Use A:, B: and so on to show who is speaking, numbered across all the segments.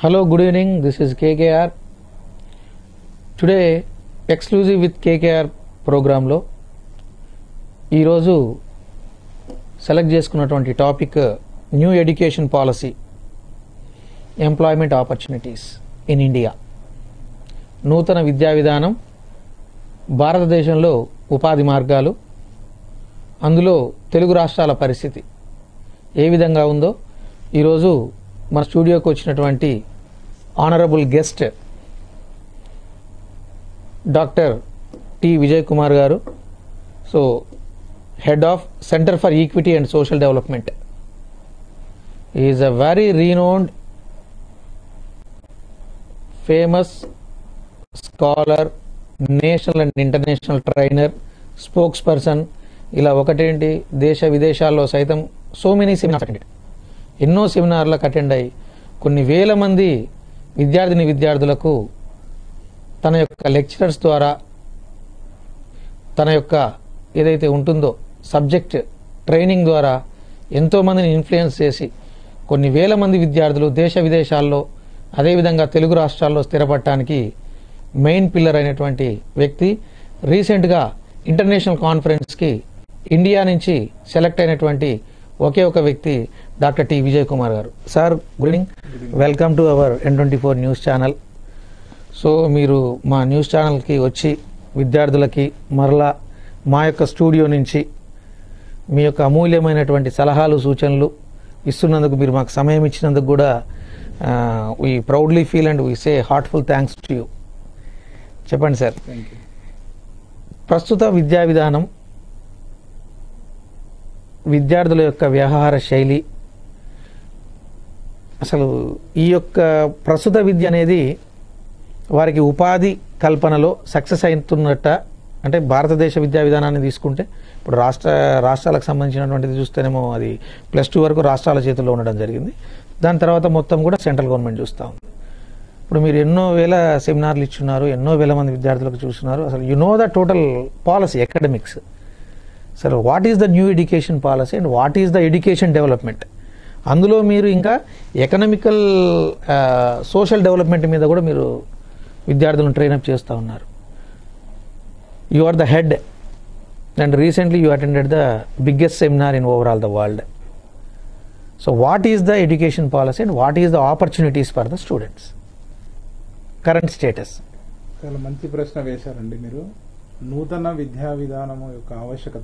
A: Hello, good evening. This is KKR. Today exclusive with K K R ప్రోగ్రాంలో ఈరోజు select చేసుకున్నటువంటి topic new education policy employment opportunities in India నూతన విద్యా విధానం భారతదేశంలో ఉపాధి మార్గాలు అందులో తెలుగు రాష్ట్రాల పరిస్థితి ఏ విధంగా ఉందో ఈరోజు మన స్టూడియోకి వచ్చినటువంటి honourable guest doctor T Vijay Kumar garu so head of centre for equity and social development is a very renowned famous scholar national and international trainer spokesperson ఇలా ఒకటేంటి దేశ విదేశాల్లో సైతం సో మెనీ సెమినార్స్ అటెండెడ్ ఎన్నో సెమినార్లకు అటెండ్ అయ్యి కొన్ని వేల మంది విద్యార్థిని విద్యార్థులకు తన యొక్క లెక్చరర్స్ ద్వారా తన యొక్క ఏదైతే ఉంటుందో సబ్జెక్ట్ ట్రైనింగ్ ద్వారా ఎంతో మందిని ఇన్ఫ్లుయెన్స్ చేసి కొన్ని వేల మంది విద్యార్థులు దేశ విదేశాల్లో అదేవిధంగా తెలుగు రాష్ట్రాల్లో స్థిరపడటానికి మెయిన్ పిల్లర్ అయినటువంటి వ్యక్తి రీసెంట్గా ఇంటర్నేషనల్ కాన్ఫరెన్స్కి ఇండియా నుంచి సెలెక్ట్ అయినటువంటి ఒకే ఒక వ్యక్తి doctor T Vijay Kumar garu sir good evening welcome to our N twenty four news channel so మీరు మా న్యూస్ ఛానల్కి వచ్చి విద్యార్థులకి మరలా మా యొక్క స్టూడియో నుంచి మీ యొక్క అమూల్యమైనటువంటి సలహాలు సూచనలు ఇస్తున్నందుకు మీరు మాకు సమయం ఇచ్చినందుకు కూడా we proudly feel and we say heartful thanks to you చెప్పండి సార్
B: థ్యాంక్ యూ
A: ప్రస్తుత విద్యా విధానం విద్యార్థుల యొక్క వ్యవహార శైలి అసలు ఈ యొక్క ప్రస్తుత విద్య అనేది వారికి ఉపాధి కల్పనలో సక్సెస్ అవుతున్నట్ట అంటే భారతదేశ విద్యా విధానాన్ని తీసుకుంటే ఇప్పుడు రాష్ట్ర రాష్ట్రాలకు సంబంధించినటువంటిది చూస్తేనేమో అది ప్లస్ టూ వరకు రాష్ట్రాల చేతుల్లో ఉండడం జరిగింది దాని తర్వాత మొత్తం కూడా సెంట్రల్ గవర్నమెంట్ చూస్తూ ఉంది ఇప్పుడు మీరు ఎన్నో వేల సెమినార్లు ఇచ్చున్నారు ఎన్నో వేల మంది విద్యార్థులకు చూస్తున్నారు అసలు you know the total policy academics సరే what is the new education policy and what is the education development అందులో మీరు ఇంకా ఎకనామికల్ సోషల్ డెవలప్మెంట్ మీద కూడా మీరు విద్యార్థులను ట్రైనప్ చేస్తూ ఉన్నారు you are the head and recently you attended the biggest seminar in overall the world so what is the education policy and what is the opportunities for the students current status
B: చాలా మంచి ప్రశ్న వేశారండి మీరు నూతన విద్యా విధానము యొక్క ఆవశ్యకత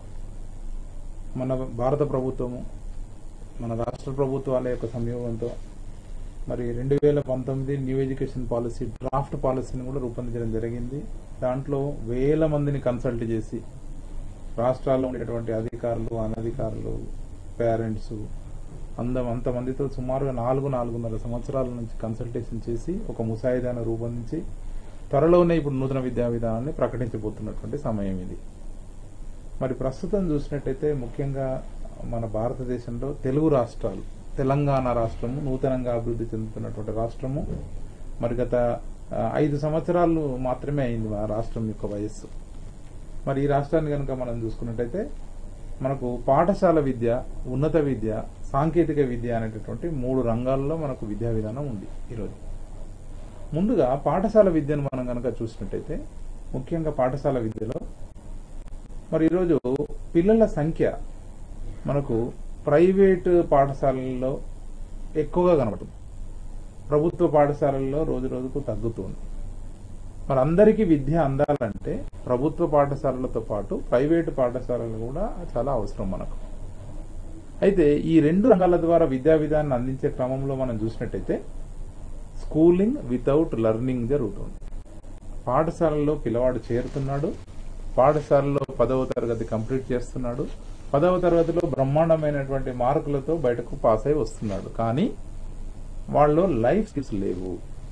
B: మన భారత ప్రభుత్వము మన రాష్ట్ర ప్రభుత్వాల యొక్క సంయోగంతో మరి రెండు వేల పంతొమ్మిది న్యూ ఎడ్యుకేషన్ పాలసీ డ్రాఫ్ట్ పాలసీని కూడా రూపొందించడం జరిగింది దాంట్లో వేల మందిని కన్సల్ట్ చేసి రాష్ట్రాల్లో ఉండేటువంటి అధికారులు అనధికారులు పేరెంట్స్ అందం అంతమందితో సుమారుగా నాలుగు నాలుగున్నర సంవత్సరాల నుంచి కన్సల్టేషన్ చేసి ఒక ముసాయిదాను రూపొందించి త్వరలోనే ఇప్పుడు నూతన విద్యా విధానాన్ని ప్రకటించబోతున్నటువంటి సమయం ఇది మరి ప్రస్తుతం చూసినట్టయితే ముఖ్యంగా మన భారతదేశంలో తెలుగు రాష్ట్రాలు తెలంగాణ రాష్ట్రము నూతనంగా అభివృద్ధి చెందుతున్నటువంటి రాష్ట్రము మరి గత ఆ, ఐదు సంవత్సరాలు మాత్రమే అయింది మన రాష్ట్రం యొక్క వయస్సు మరి ఈ రాష్ట్రాన్ని కనుక మనం చూసుకున్నట్టయితే మనకు పాఠశాల విద్య ఉన్నత విద్య సాంకేతిక విద్య అనేటటువంటి మూడు రంగాల్లో మనకు విద్యా విధానం ఉంది ఈరోజు ముందుగా పాఠశాల విద్యను మనం కనుక చూసినట్టయితే ముఖ్యంగా పాఠశాల విద్యలో మరి ఈరోజు పిల్లల సంఖ్య మనకు ప్రైవేట్ పాఠశాలల్లో ఎక్కువగా కనబడుతుంది ప్రభుత్వ పాఠశాలల్లో రోజు రోజుకు తగ్గుతుంది మరి అందరికీ విద్య అందాలంటే ప్రభుత్వ పాఠశాలలతో పాటు ప్రైవేటు పాఠశాలలు కూడా చాలా అవసరం మనకు అయితే ఈ రెండు రంగాల ద్వారా విద్యా విధానాన్ని అందించే క్రమంలో మనం చూసినట్టయితే స్కూలింగ్ వితౌట్ లెర్నింగ్ జరుగుతుంది పాఠశాలలో పిల్లవాడు చేరుతున్నాడు పాఠశాలలో పదవ తరగతి కంప్లీట్ చేస్తున్నాడు పదవ తరగతిలో బ్రహ్మాండమైనటువంటి మార్కులతో బయటకు పాస్ అయి వస్తున్నాడు కానీ వాళ్ళు లైఫ్ స్కిల్స్ లేవు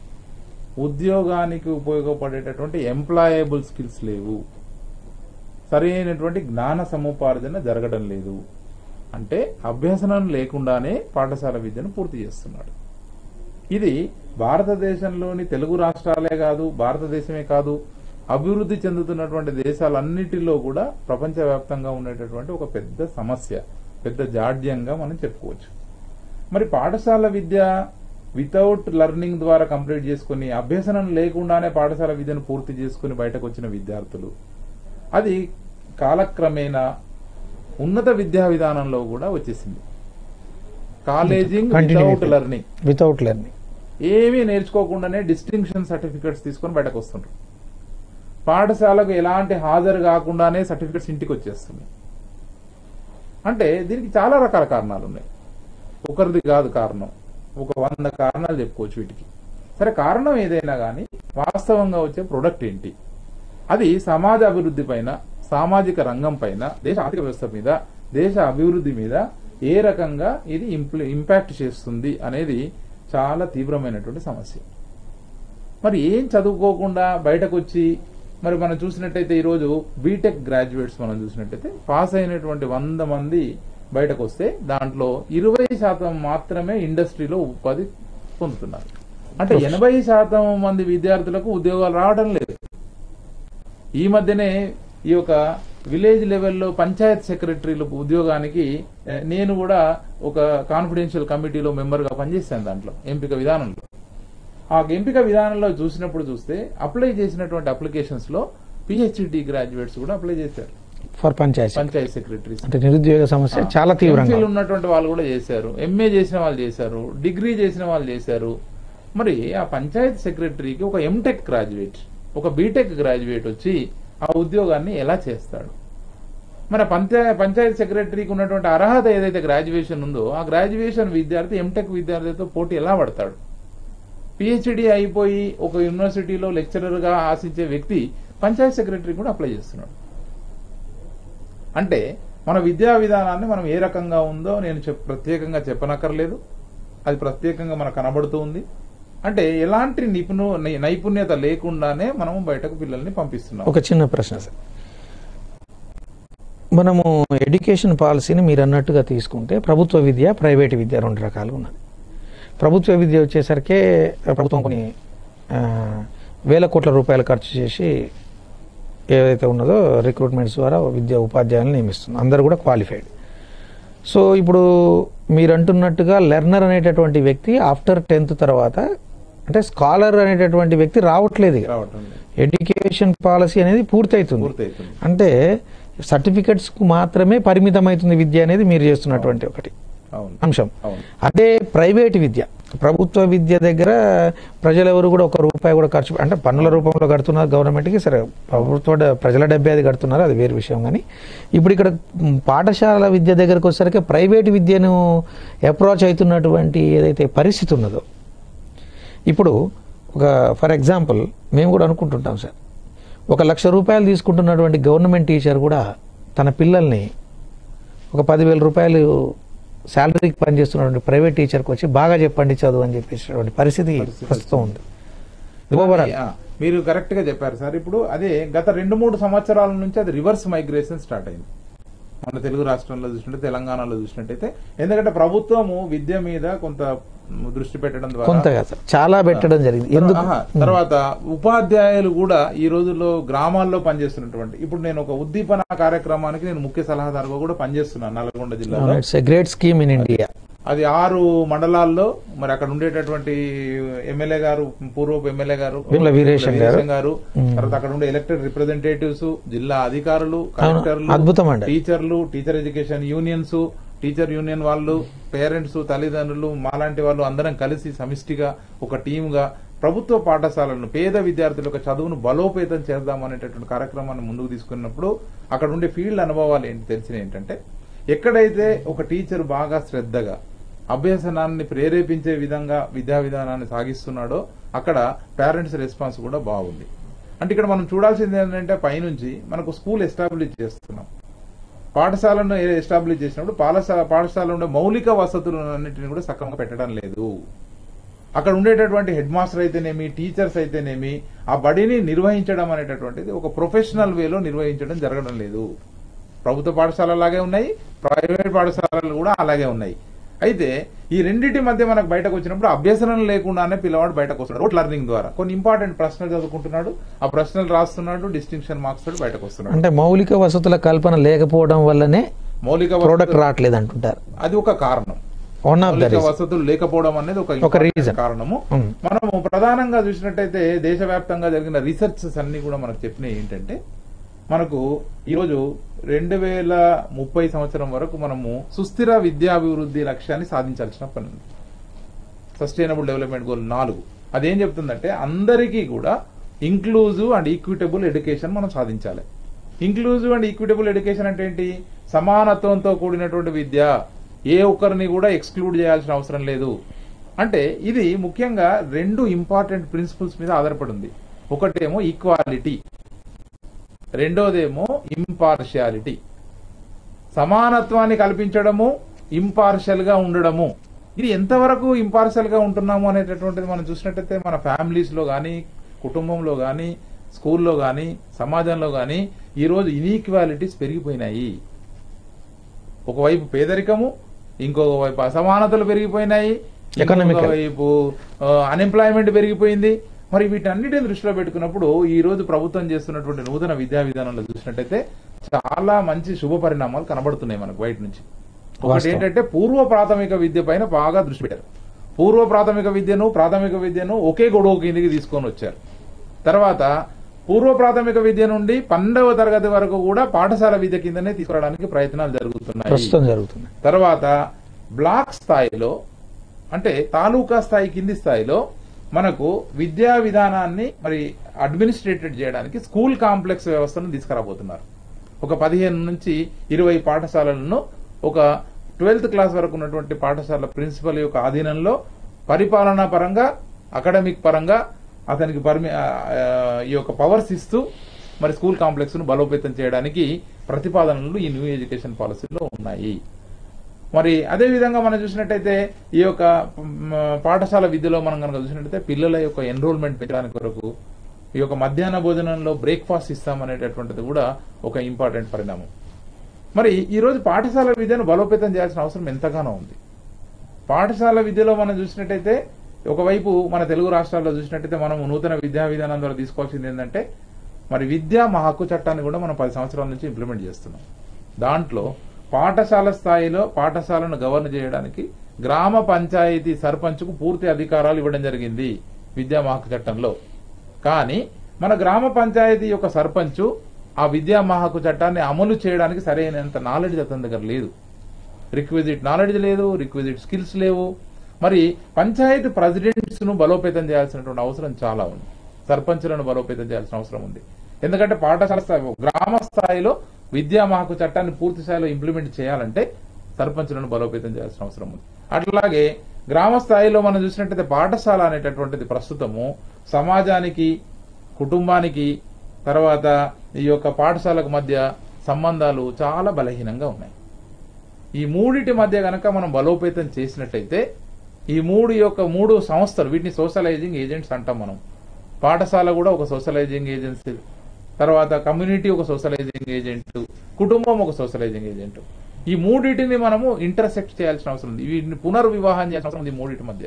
B: ఉద్యోగానికి ఉపయోగపడేటటువంటి ఎంప్లాయబుల్ స్కిల్స్ లేవు సరైనటువంటి జ్ఞాన సముపార్జన జరగడం లేదు అంటే అభ్యసనం లేకుండానే పాఠశాల విద్యను పూర్తి చేస్తున్నాడు ఇది భారతదేశంలోని తెలుగు రాష్ట్రాలే కాదు భారతదేశమే కాదు అభివృద్ధి చెందుతున్నటువంటి దేశాలన్నిటిలో కూడా ప్రపంచవ్యాప్తంగా ఉండేటటువంటి ఒక పెద్ద సమస్య పెద్ద జాడ్యంగా మనం చెప్పుకోవచ్చు మరి పాఠశాల విద్య వితౌట్ లెర్నింగ్ ద్వారా కంప్లీట్ చేసుకుని అభ్యసనం లేకుండానే పాఠశాల విద్యను పూర్తి చేసుకుని బయటకు వచ్చిన విద్యార్థులు అది కాలక్రమేణా ఉన్నత విద్యా విధానంలో కూడా వచ్చేసింది కాలేజింగ్
A: Continue
B: వితౌట్
A: అయిపోయింది.
B: లెర్నింగ్
A: వితౌట్ లెర్నింగ్
B: ఏమీ నేర్చుకోకుండానే డిస్టింక్షన్ సర్టిఫికెట్స్ తీసుకొని బయటకు వస్తుంటారు పాఠశాలకు ఎలాంటి హాజరు కాకుండానే సర్టిఫికెట్స్ ఇంటికి వచ్చేస్తున్నాయి అంటే దీనికి చాలా రకాల కారణాలు ఉన్నాయి ఒకరిది కాదు కారణం ఒక వంద కారణాలు చెప్పుకోవచ్చు వీటికి సరే కారణం ఏదైనా కానీ వాస్తవంగా వచ్చే ప్రొడక్ట్ ఏంటి అది సమాజ అభివృద్ధి పైన సామాజిక రంగం పైన దేశ ఆర్థిక వ్యవస్థ మీద దేశ అభివృద్ధి మీద ఏ రకంగా ఇది ఇంప్లి- ఇంపాక్ట్ చేస్తుంది అనేది చాలా తీవ్రమైనటువంటి సమస్య మరి ఏం చదువుకోకుండా బయటకు వచ్చి మరి మనం చూసినట్టయితే ఈరోజు బీటెక్ గ్రాడ్యుయేట్స్ మనం చూసినట్టయితే పాస్ అయినటువంటి వంద మంది బయటకు వస్తే దాంట్లో ఇరవై శాతం మాత్రమే ఇండస్ట్రీలో ఉపాధి పొందుతున్నారు అంటే ఎనభై శాతం మంది విద్యార్థులకు ఉద్యోగాలు రావడం లేదు ఈ మధ్యనే ఈ యొక్క విలేజ్ లెవెల్లో పంచాయత్ సెక్రటరీల ఉద్యోగానికి eh, నేను కూడా ఒక కాన్ఫిడెన్షియల్ కమిటీలో మెంబర్ గా పనిచేశాను దాంట్లో ఎంపిక విధానంలో ఆ ఎంపిక విధానంలో చూసినప్పుడు చూస్తే అప్లై చేసినటువంటి అప్లికేషన్స్ లో పిహెచ్డి గ్రాడ్యుయేట్స్ కూడా అప్లై చేశారు
A: ఫర్ పంచాయతీ
B: పంచాయత్ సెక్రటరీస్
A: అంటే నిరుద్యోగ సమస్య చాలా తీవ్రంగా
B: ఎంఫిల్
A: ఉంది.
B: ఉన్నటువంటి వాళ్ళు కూడా చేశారు ఎంఏ చేసిన వాళ్ళు చేశారు డిగ్రీ చేసిన వాళ్ళు చేశారు మరి ఆ పంచాయత్ సెక్రటరీకి ఒక ఎంటెక్ గ్రాడ్యుయేట్ ఒక బీటెక్ గ్రాడ్యుయేట్ వచ్చి ఆ ఉద్యోగాన్ని ఎలా చేస్తాడు మరి పంచాయత్ పంచాయత్ సెక్రటరీకి ఉన్నటువంటి అర్హత ఏదైతే గ్రాడ్యుయేషన్ ఉందో ఆ గ్రాడ్యుయేషన్ విద్యార్థి ఎంటెక్ విద్యార్థితో పోటీ ఎలా పడతాడు పిహెచ్డి అయిపోయి ఒక యూనివర్సిటీలో లెక్చరర్ గా ఆశించే వ్యక్తి పంచాయత్ సెక్రటరీ కూడా అప్లై చేస్తున్నాడు అంటే మన విద్యా విధానాన్ని మనం ఏ రకంగా ఉందో నేను చెప్- ప్రత్యేకంగా చెప్పనక్కర్లేదు అది ప్రత్యేకంగా మనకు కనబడుతూ ఉంది అంటే ఎలాంటి నిపుణు నై- నైపుణ్యత లేకుండానే మనం బయటకు పిల్లల్ని పంపిస్తున్నాం
A: ఒక చిన్న ప్రశ్న సార్ మనము ఎడ్యుకేషన్ పాలసీని మీరు అన్నట్టుగా తీసుకుంటే ప్రభుత్వ విద్య ప్రైవేట్ విద్య రెండు రకాలుగా ఉన్నది ప్రభుత్వ విద్య వచ్చేసరికి ప్రభుత్వం కొన్ని ఆ, వేల కోట్ల రూపాయలు ఖర్చు చేసి ఏదైతే ఉన్నదో రిక్రూట్మెంట్స్ ద్వారా విద్యా ఉపాధ్యాయులను నియమిస్తుంది అందరూ కూడా క్వాలిఫైడ్ సో ఇప్పుడు మీరు అంటున్నట్టుగా లెర్నర్ అనేటటువంటి వ్యక్తి ఆఫ్టర్ టెన్త్ తర్వాత అంటే స్కాలర్ అనేటటువంటి వ్యక్తి రావట్లేదు ఇక
B: రావటం లేదు.
A: ఎడ్యుకేషన్ పాలసీ అనేది పూర్తవుతుంది
B: పూర్తవుతుంది
A: అంటే సర్టిఫికెట్స్ కు మాత్రమే పరిమితమవుతుంది విద్య అనేది మీరు చేస్తున్నటువంటి ఒకటి
B: అవును
A: అంశం
B: అవును
A: అదే ప్రైవేట్ విద్య ప్రభుత్వ విద్య దగ్గర ప్రజలెవరు కూడా ఒక రూపాయి కూడా ఖర్చు అంటే పన్నుల రూపంలో కడుతున్నారు గవర్నమెంట్కి సరే ప్రభుత్వ డ- ప్రజల డబ్బే అది కడుతున్నారు అది వేరే విషయం కానీ ఇప్పుడు ఇక్కడ మ్, పాఠశాల విద్య దగ్గరకు వచ్చేసరికి ప్రైవేట్ విద్యను అప్రోచ్ అవుతున్నటువంటి ఏదైతే పరిస్థితి ఉన్నదో ఇప్పుడు ఒక ఫర్ ఎగ్జాంపుల్ మేము కూడా అనుకుంటుంటాం సార్ ఒక లక్ష రూపాయలు తీసుకుంటున్నటువంటి గవర్నమెంట్ టీచర్ కూడా తన పిల్లల్ని ఒక పదివేల రూపాయలు శాలరీకి పనిచేస్తున్నటువంటి ప్రైవేట్ టీచర్కి వచ్చి బాగా చెప్పండి చదువు అని చెప్పేసినటువంటి పరిస్థితి
B: పరిస్థితి
A: ప్రస్తుతం ఉంది ఓవరాల్
B: ఆ, మీరు కరెక్ట్ గా చెప్పారు సార్ ఇప్పుడు అదే గత రెండు మూడు సంవత్సరాల నుంచి అది రివర్స్ మైగ్రేషన్ స్టార్ట్ అయింది మన తెలుగు రాష్ట్రంలో చూసినట్టు తెలంగాణలో చూసినట్టయితే ఎందుకంటే ప్రభుత్వము విద్య మీద కొంత దృష్టి పెట్టడం ద్వారా
A: కొంతగా సార్ చాలా పెట్టడం జరిగింది ఎందుకు
B: ఆహా, తర్వాత ఉపాధ్యాయులు కూడా ఈ రోజుల్లో గ్రామాల్లో పనిచేస్తున్నటువంటి ఇప్పుడు నేను ఒక ఉద్దీపన కార్యక్రమానికి నేను ముఖ్య సలహాదారుగా కూడా పనిచేస్తున్నాను నల్గొండ జిల్లాలో
A: it's a great scheme in India
B: అది ఆరు మండలాల్లో మరి అక్కడ ఉండేటటువంటి ఎమ్మెల్యే గారు పూర్వపు ఎమ్మెల్యే గారు
A: వీళ్ళ వీరేశం గారు.
B: గారు
A: మ్మ్.
B: తర్వాత అక్కడ ఉండే ఎలక్టెడ్ రిప్రజెంటేటివ్స్ జిల్లా అధికారులు కలెక్టర్లు
A: అద్భుతం అండి.
B: టీచర్లు teacher education unions teacher union వాళ్ళు పేరెంట్స్ తల్లిదండ్రులు మాలాంటి వాళ్ళు అందరం కలిసి సమిష్టిగా ఒక టీమ్ గా ప్రభుత్వ పాఠశాలను పేద విద్యార్థుల యొక్క చదువును బలోపేతం చేద్దామనేటటువంటి కార్యక్రమాన్ని ముందుకు తీసుకున్నప్పుడు అక్కడ ఉండే ఫీల్డ్ అనుభవాలు ఏంటి తెలిసిన ఏంటంటే ఎక్కడైతే ఒక టీచర్ బాగా శ్రద్ధగా అభ్యసనాన్ని ప్రేరేపించే విధంగా విద్యా విధానాన్ని సాగిస్తున్నాడో అక్కడ పేరెంట్స్ రెస్పాన్స్ కూడా బాగుంది అంటే ఇక్కడ మనం చూడాల్సింది ఏంటంటే పైనుంచి మనకు స్కూల్ ఎస్టాబ్లిష్ చేస్తున్నాం పాఠశాలను ఎస్టాబ్లిష్ చేసినప్పుడు పాఠశాల పాఠశాల ఉండే మౌలిక వసతులు అన్నింటిని కూడా సక్రమంగా పెట్టడం లేదు అక్కడ ఉండేటటువంటి హెడ్ మాస్టర్ అయితేనేమి టీచర్స్ అయితేనేమి ఆ బడిని నిర్వహించడం అనేటటువంటిది ఒక ప్రొఫెషనల్ వేలో నిర్వహించడం జరగడం లేదు ప్రభుత్వ పాఠశాలలు అలాగే ఉన్నాయి ప్రైవేట్ పాఠశాలలు కూడా అలాగే ఉన్నాయి అయితే ఈ రెండింటి మధ్య మనకు బయటకు వచ్చినప్పుడు అభ్యసనం లేకుండానే పిల్లవాడు బయటకు వస్తున్నాడు రోట్ లెర్నింగ్ ద్వారా కొన్ని ఇంపార్టెంట్ ప్రశ్నలు చదువుకుంటున్నాడు ఆ ప్రశ్నలు రాస్తున్నాడు డిస్టింక్షన్ మార్క్స్ తోటి బయటకు వస్తున్నాడు
A: అంటే మౌలిక వసతుల కల్పన లేకపోవడం వల్లనే
B: మౌలిక
A: ప్రోడక్ట్
B: వసతులు-
A: రావట్లేదు అంటుంటారు
B: అది ఒక కారణం
A: One of the
B: మౌలిక
A: reason.
B: వసతులు లేకపోవడం అనేది ఒక
A: ఒక
B: important
A: reason.
B: కారణము
A: Mm.
B: మనము ప్రధానంగా చూసినట్టయితే దేశవ్యాప్తంగా జరిగిన రీసెర్చెస్ అన్ని కూడా మనకు చెప్పినాయి ఏంటంటే మనకు ఈరోజు రెండు వేల ముప్పై సంవత్సరం వరకు మనము సుస్థిర విద్యాభివృద్ధి లక్ష్యాన్ని సాధించాల్సిన పని ఉంది సస్టైనబుల్ డెవలప్మెంట్ గోల్ నాలుగు అదేం చెప్తుందంటే అందరికీ కూడా ఇంక్లూజివ్ అండ్ ఈక్విటబుల్ ఎడ్యుకేషన్ మనం సాధించాలి ఇంక్లూజివ్ అండ్ ఈక్విటబుల్ ఎడ్యుకేషన్ అంటే ఏంటి సమానత్వంతో కూడినటువంటి విద్య ఏ ఒక్కరిని కూడా ఎక్స్క్లూడ్ చేయాల్సిన అవసరం లేదు అంటే ఇది ముఖ్యంగా రెండు ఇంపార్టెంట్ ప్రిన్సిపల్స్ మీద ఆధారపడి ఉంది ఒకటేమో ఈక్వాలిటీ రెండోదేమో ఇంపార్షియాలిటీ సమానత్వాన్ని కల్పించడము ఇంపార్షియల్ గా ఉండడము ఇది ఎంతవరకు ఇంపార్షియల్ గా ఉంటున్నాము అనేటటువంటిది మనం చూసినట్టయితే మన ఫ్యామిలీస్ లో గానీ కుటుంబంలో గానీ స్కూల్లో గానీ సమాజంలో గానీ ఈ రోజు ఇనీక్వాలిటీస్ పెరిగిపోయినాయి ఒకవైపు పేదరికము ఇంకొక వైపు అసమానతలు పెరిగిపోయినాయి
A: Economical.
B: ఇంకొక వైపు అన్ఎంప్లాయ్మెంట్ పెరిగిపోయింది మరి వీటన్నిటిని దృష్టిలో పెట్టుకున్నప్పుడు ఈ రోజు ప్రభుత్వం చేస్తున్నటువంటి నూతన విద్యా విధానంలో చూసినట్టయితే చాలా మంచి శుభ పరిణామాలు కనబడుతున్నాయి మనకు బయట నుంచి ఒకటి
A: వాస్తవం.
B: ఏంటంటే పూర్వ ప్రాథమిక విద్య పైన బాగా దృష్టి పెట్టారు పూర్వ ప్రాథమిక విద్యను ప్రాథమిక విద్యను ఒకే గొడవ కిందికి తీసుకొని వచ్చారు తర్వాత పూర్వ ప్రాథమిక విద్య నుండి పన్నెండవ తరగతి వరకు కూడా పాఠశాల విద్య కిందనే తీసుకురావడానికి ప్రయత్నాలు జరుగుతున్నాయి
A: ప్రస్తుతం జరుగుతుంది
B: తర్వాత బ్లాక్ స్థాయిలో అంటే తాలూకా స్థాయి కింది స్థాయిలో మనకు విద్యా విధానాన్ని మరి అడ్మినిస్ట్రేటెడ్ చేయడానికి స్కూల్ కాంప్లెక్స్ వ్యవస్థను తీసుకురాబోతున్నారు ఒక పదిహేను నుంచి ఇరవై పాఠశాలలను ఒక ట్వెల్త్ క్లాస్ వరకు ఉన్నటువంటి పాఠశాల ప్రిన్సిపల్ యొక్క ఆధీనంలో పరిపాలనా పరంగా అకాడమిక్ పరంగా అతనికి పర్మి ఆ, ఆ, ఈ యొక్క పవర్స్ ఇస్తూ మరి స్కూల్ కాంప్లెక్స్ ను బలోపేతం చేయడానికి ప్రతిపాదనలు ఈ న్యూ ఎడ్యుకేషన్ పాలసీలో ఉన్నాయి మరి అదే విధంగా మనం చూసినట్టయితే ఈ యొక్క మ్, పాఠశాల విద్యలో మనం కనుక చూసినట్టయితే పిల్లల యొక్క ఎన్రోల్మెంట్ పెంచడానికి కొరకు ఈ యొక్క మధ్యాహ్న భోజనంలో బ్రేక్ఫాస్ట్ ఇస్తామనేటటువంటిది కూడా ఒక ఇంపార్టెంట్ పరిణామం మరి ఈ రోజు పాఠశాల విద్యను బలోపేతం చేయాల్సిన అవసరం ఎంతగానో ఉంది పాఠశాల విద్యలో మనం చూసినట్టయితే ఒకవైపు మన తెలుగు రాష్ట్రాల్లో చూసినట్టయితే మనం నూతన విద్యా విధానం ద్వారా తీసుకోవాల్సింది ఏంటంటే మరి విద్యా మా హక్కు చట్టాన్ని కూడా మనం పది సంవత్సరాల నుంచి ఇంప్లిమెంట్ చేస్తున్నాం దాంట్లో పాఠశాల స్థాయిలో పాఠశాలను గవర్న చేయడానికి గ్రామ పంచాయతీ సర్పంచ్కు పూర్తి అధికారాలు ఇవ్వడం జరిగింది విద్యా మా హక్కు చట్టంలో కానీ మన గ్రామ పంచాయతీ యొక్క సర్పంచు ఆ విద్యా మా హక్కు చట్టాన్ని అమలు చేయడానికి సరైనంత నాలెడ్జ్ అతని దగ్గర లేదు రిక్విజిట్ నాలెడ్జ్ లేదు రిక్విజిట్ స్కిల్స్ లేవు మరి పంచాయతీ ప్రెసిడెంట్స్ ను బలోపేతం చేయాల్సినటువంటి అవసరం చాలా ఉంది సర్పంచులను బలోపేతం చేయాల్సిన అవసరం ఉంది ఎందుకంటే పాఠశాల స్థాయి గ్రామ స్థాయిలో విద్యా మహకు చట్టాన్ని పూర్తి స్థాయిలో ఇంప్లిమెంట్ చేయాలంటే సర్పంచులను బలోపేతం చేయాల్సిన అవసరం ఉంది అట్లాగే గ్రామ స్థాయిలో మనం చూసినట్టయితే పాఠశాల అనేటటువంటిది ప్రస్తుతము సమాజానికి కుటుంబానికి తర్వాత ఈ యొక్క పాఠశాలకు మధ్య సంబంధాలు చాలా బలహీనంగా ఉన్నాయి ఈ మూడిటి మధ్య గనక మనం బలోపేతం చేసినట్టయితే ఈ మూడు యొక్క మూడు సంస్థలు వీటిని సోషలైజింగ్ ఏజెంట్స్ అంటాం మనం పాఠశాల కూడా ఒక సోషలైజింగ్ ఏజెన్సీ తర్వాత కమ్యూనిటీ ఒక సోషలైజింగ్ ఏజెంట్ కుటుంబం ఒక సోషలైజింగ్ ఏజెంట్ ఈ మూడింటిని మనము ఇంటర్సెక్ట్ చేయాల్సిన అవసరం ఉంది వీటిని పునర్వివాహం చేయాల్సిన అవసరం ఉంది ఈ మూడింటి మధ్య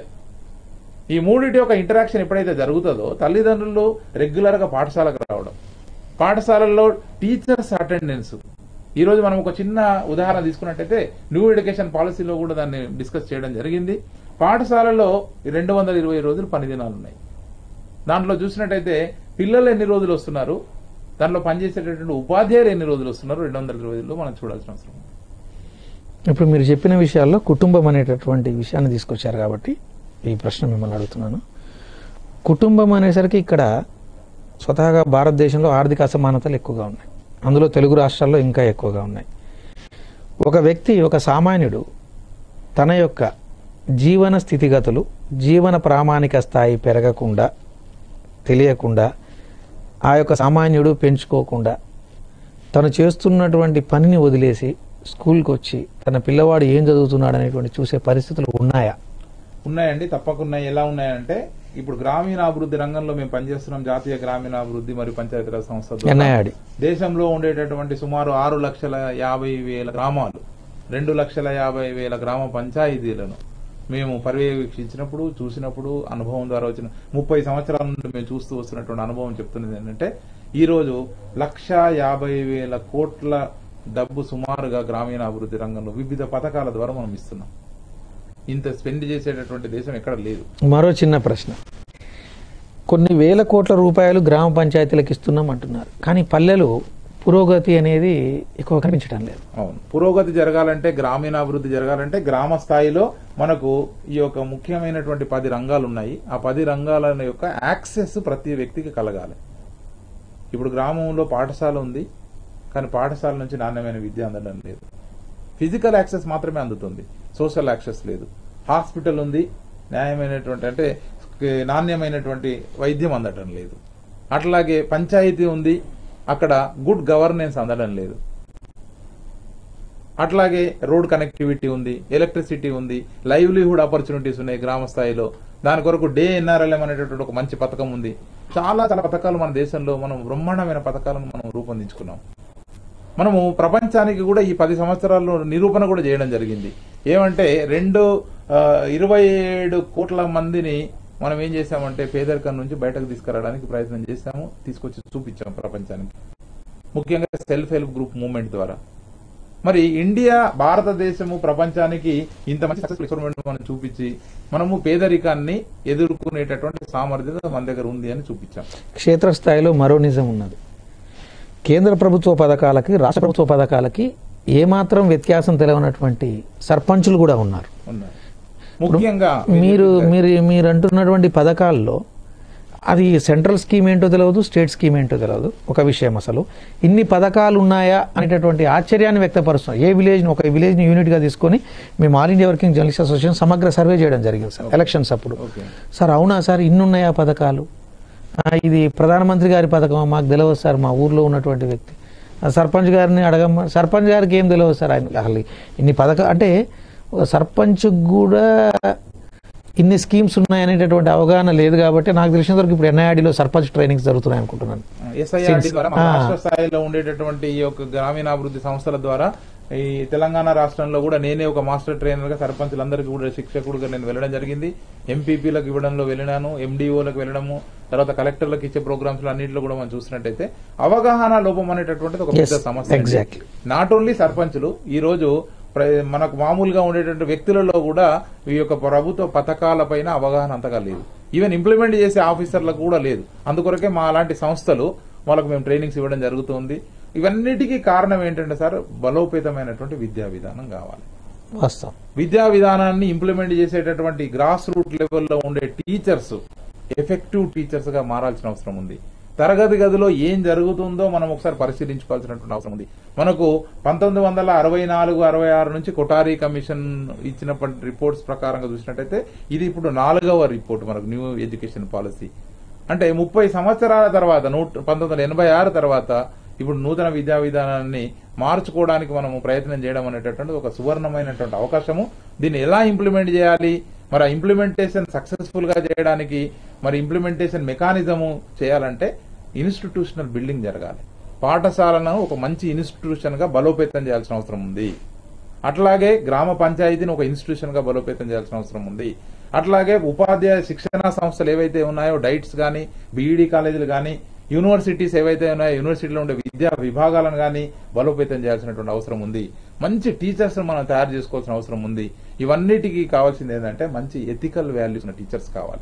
B: ఈ మూడింటి యొక్క ఇంటరాక్షన్ ఎప్పుడైతే జరుగుతుందో తల్లిదండ్రులు రెగ్యులర్ గా పాఠశాలకు రావడం పాఠశాలల్లో టీచర్స్ అటెండెన్స్ ఈ రోజు మనం ఒక చిన్న ఉదాహరణ తీసుకున్నట్టయితే న్యూ ఎడ్యుకేషన్ పాలసీలో కూడా దాన్ని డిస్కస్ చేయడం జరిగింది పాఠశాలలో రెండు వందల ఇరవై రోజులు పని దినాలు ఉన్నాయి దాంట్లో చూసినట్టయితే పిల్లలు ఎన్ని రోజులు వస్తున్నారు దాంట్లో పనిచేసేటటువంటి ఉపాధ్యాయులు ఎన్ని రోజులు వస్తున్నారు రెండు వందల ఇరవై రోజుల్లో మనం చూడాల్సిన అవసరం ఉంది
A: ఇప్పుడు మీరు చెప్పిన విషయాల్లో కుటుంబం అనేటటువంటి విషయాన్ని తీసుకొచ్చారు కాబట్టి ఈ ప్రశ్న మిమ్మల్ని అడుగుతున్నాను కుటుంబం అనేసరికి ఇక్కడ స్వతహాగా భారతదేశంలో ఆర్థిక అసమానతలు ఎక్కువగా ఉన్నాయి అందులో తెలుగు రాష్ట్రాల్లో ఇంకా ఎక్కువగా ఉన్నాయి ఒక వ్యక్తి ఒక సామాన్యుడు తన యొక్క జీవన స్థితిగతులు జీవన ప్రామాణిక స్థాయి పెరగకుండా తెలియకుండా ఆ యొక్క సామాన్యుడు పెంచుకోకుండా తను చేస్తున్నటువంటి పనిని వదిలేసి స్కూల్కి వచ్చి తన పిల్లవాడు ఏం చదువుతున్నాడు అనేటువంటి చూసే పరిస్థితులు ఉన్నాయా
B: ఉన్నాయండి తప్పకుండా ఎలా ఉన్నాయంటే ఇప్పుడు గ్రామీణాభివృద్ధి రంగంలో మేము పనిచేస్తున్నాం జాతీయ గ్రామీణాభివృద్ధి మరియు పంచాయతీరాజ్ సంస్థ ద్వారా.
A: ఎన్ఐఆడి
B: దేశంలో ఉండేటటువంటి సుమారు ఆరు లక్షల యాభై వేల గ్రామాలు రెండు లక్షల యాభై వేల గ్రామ పంచాయతీలను మేము పర్యవేక్షించినప్పుడు చూసినప్పుడు అనుభవం ద్వారా వచ్చిన ముప్పై సంవత్సరాల నుండి మేము చూస్తూ వస్తున్నటువంటి అనుభవం చెప్తున్నది ఏంటంటే ఈ రోజు లక్ష యాభై వేల కోట్ల డబ్బు సుమారుగా గ్రామీణాభివృద్ధి రంగంలో వివిధ పథకాల ద్వారా మనం ఇస్తున్నాం ఇంత స్పెండ్ చేసేటటువంటి దేశం ఎక్కడ లేదు
A: మరో చిన్న ప్రశ్న కొన్ని వేల కోట్ల రూపాయలు గ్రామ పంచాయతీలకు ఇస్తున్నాం అంటున్నారు కానీ పల్లెలు పురోగతి అనేది ఎక్కువ కనిపించడం లేదు
B: అవును పురోగతి జరగాలంటే గ్రామీణాభివృద్ధి జరగాలంటే గ్రామ స్థాయిలో మనకు ఈ యొక్క ముఖ్యమైనటువంటి పది రంగాలు ఉన్నాయి ఆ పది రంగాల యొక్క యాక్సెస్ ప్రతి వ్యక్తికి కలగాలి ఇప్పుడు గ్రామంలో పాఠశాల ఉంది కానీ పాఠశాల నుంచి నాణ్యమైన విద్య అందడం లేదు ఫిజికల్ యాక్సెస్ మాత్రమే అందుతుంది సోషల్ యాక్సెస్ లేదు హాస్పిటల్ ఉంది న్యాయమైనటువంటి అంటే నాణ్యమైనటువంటి వైద్యం అందడం లేదు అట్లాగే పంచాయతీ ఉంది అక్కడ గుడ్ గవర్నెన్స్ అందడం లేదు అట్లాగే రోడ్ కనెక్టివిటీ ఉంది ఎలక్ట్రిసిటీ ఉంది లైవ్లీహుడ్ ఆపర్చునిటీస్ ఉన్నాయి గ్రామ స్థాయిలో దాని కొరకు డే ఎన్ఆర్ఎల్ఎం అనేటటువంటి ఒక మంచి పథకం ఉంది చాలా చాలా పథకాలు మన దేశంలో మనం బ్రహ్మాండమైన పథకాలను మనం రూపొందించుకున్నాం మనము ప్రపంచానికి కూడా ఈ పది సంవత్సరాల్లో నిరూపణ కూడా చేయడం జరిగింది ఏమంటే రెండు ఆ, ఇరవై ఏడు కోట్ల మందిని మనం ఏం చేశామంటే పేదరికం నుంచి బయటకు తీసుకురావడానికి ప్రయత్నం చేశాము తీసుకొచ్చి చూపించాం ప్రపంచానికి ముఖ్యంగా సెల్ఫ్ హెల్ప్ గ్రూప్ మూవ్మెంట్ ద్వారా మరి ఇండియా భారతదేశము ప్రపంచానికి ఇంత మంచి సక్సెస్ఫుల్ ఎక్స్పెరిమెంట్ మనం చూపించి మనము పేదరికాన్ని ఎదుర్కొనేటటువంటి సామర్థ్యత మన దగ్గర ఉంది అని చూపించాం
A: క్షేత్రస్థాయిలో మరో నిజం ఉన్నది కేంద్ర ప్రభుత్వ పథకాలకి రాష్ట్ర ప్రభుత్వ పథకాలకి ఏమాత్రం వ్యత్యాసం తెలియనటువంటి సర్పంచులు కూడా ఉన్నారు
B: ఉన్నారు ముఖ్యంగా
A: మీరు మీరు మీరు అంటున్నటువంటి పథకాల్లో అది సెంట్రల్ స్కీమ్ ఏంటో తెలియదు స్టేట్ స్కీమ్ ఏంటో తెలియదు ఒక విషయం అసలు ఇన్ని పథకాలు ఉన్నాయా అనేటటువంటి ఆశ్చర్యాన్ని వ్యక్తపరుస్తున్నాం ఏ విలేజ్ని ఒక విలేజ్ని యూనిట్గా తీసుకొని మేము all India working journalist association సమగ్ర సర్వే చేయడం జరిగింది సార్ ఎలక్షన్స్ అప్పుడు
B: ఓకే
A: సార్ అవునా సార్ ఇన్ని ఉన్నాయా పథకాలు ఆ, ఇది ప్రధానమంత్రి గారి పథకం మాకు తెలియదు సార్ మా ఊర్లో ఉన్నటువంటి వ్యక్తి ఆ, సర్పంచ్ గారిని అడగమ్మ సర్పంచ్ గారికి ఏం తెలియదు సార్ ఆయన అసలు ఇన్ని పథకం అంటే ఒక సర్పంచ్ కూడా ఇన్ని స్కీమ్స్ ఉన్నాయనేటటువంటి అవగాహన లేదు కాబట్టి నాకు తెలిసిన వరకు ఇప్పుడు ఎన్ఐఆర్డీలో సర్పంచ్ ట్రైనింగ్స్ జరుగుతున్నాయి అనుకుంటున్నాను
B: ఎస్ఐఆర్డి ద్వారా మన
A: ఆ.
B: రాష్ట్ర స్థాయిలో ఉండేటటువంటి ఈ యొక్క గ్రామీణాభివృద్ధి సంస్థల ద్వారా ఈ తెలంగాణ రాష్ట్రంలో కూడా నేనే ఒక మాస్టర్ ట్రైనర్ గా సర్పంచులందరికీ కూడా శిక్షకుడుగా నేను వెళ్ళడం జరిగింది ఎంపీపీలకు ఇవ్వడంలో వెళ్ళినాను ఎండిఓలకు వెళ్ళడము తర్వాత కలెక్టర్లకు ఇచ్చే ప్రోగ్రామ్స్ లో అన్నింటిలో కూడా మనం చూసినట్టయితే అవగాహన లోపం అనేటటువంటిది ఒక పెద్ద
A: Yes,
B: సమస్య
A: exactly.
B: నాట్ ఓన్లీ సర్పంచులు ఈ రోజు ప్ర- మనకు మామూలుగా ఉండేటువంటి వ్యక్తులలో కూడా ఈ యొక్క ప్రభుత్వ పథకాలపైన అవగాహన అంతగా లేదు ఈవెన్ ఇంప్లిమెంట్ చేసే ఆఫీసర్లకు కూడా లేదు అందుకొరకే మా అలాంటి సంస్థలు వాళ్ళకు మేము ట్రైనింగ్స్ ఇవ్వడం జరుగుతుంది ఇవన్నిటికీ కారణం ఏంటంటే సార్ బలోపేతమైనటువంటి విద్యా విధానం కావాలి
A: వాస్తవం
B: విద్యా విధానాన్ని ఇంప్లిమెంట్ చేసేటటువంటి గ్రాస్ రూట్ లెవెల్లో ఉండే టీచర్స్ ఎఫెక్టివ్ టీచర్స్ గా మారాల్సిన అవసరం ఉంది తరగతి గదిలో ఏం జరుగుతుందో మనం ఒకసారి పరిశీలించుకోవాల్సినటువంటి అవసరం ఉంది మనకు పంతొమ్మిది వందల అరవై నాలుగు అరవై ఆరు నుంచి కొటారి కమిషన్ ఇచ్చినటువంటి రిపోర్ట్స్ ప్రకారంగా చూసినట్టయితే ఇది ఇప్పుడు నాలుగవ రిపోర్ట్ మనకు న్యూ ఎడ్యుకేషన్ పాలసీ అంటే ముప్పై సంవత్సరాల తర్వాత నూట పంతొమ్మిది వందల ఎనభై ఆరు తర్వాత ఇప్పుడు నూతన విద్యా విధానాన్ని మార్చుకోవడానికి మనము ప్రయత్నం చేయడం అనేటటువంటి ఒక సువర్ణమైనటువంటి అవకాశము దీన్ని ఎలా ఇంప్లిమెంట్ చేయాలి మరి ఆ ఇంప్లిమెంటేషన్ సక్సెస్ఫుల్ గా చేయడానికి మరి ఇంప్లిమెంటేషన్ మెకానిజము చేయాలంటే ఇన్స్టిట్యూషనల్ బిల్డింగ్ జరగాలి పాఠశాలను ఒక మంచి ఇన్స్టిట్యూషన్ గా బలోపేతం చేయాల్సిన అవసరం ఉంది అట్లాగే గ్రామ పంచాయతీని ఒక ఇన్స్టిట్యూషన్ గా బలోపేతం చేయాల్సిన అవసరం ఉంది అట్లాగే ఉపాధ్యాయ శిక్షణా సంస్థలు ఏవైతే ఉన్నాయో డైట్స్ గాని బీఈడి కాలేజీలు గాని యూనివర్సిటీస్ ఏవైతే ఉన్నాయో యూనివర్సిటీలో ఉండే విద్యా విభాగాలను గాని బలోపేతం చేయాల్సినటువంటి అవసరం ఉంది మంచి టీచర్స్ మనం తయారు చేసుకోవాల్సిన అవసరం ఉంది ఇవన్నిటికీ కావాల్సింది ఏంటంటే మంచి ఎథికల్ వాల్యూస్ ఉన్న టీచర్స్ కావాలి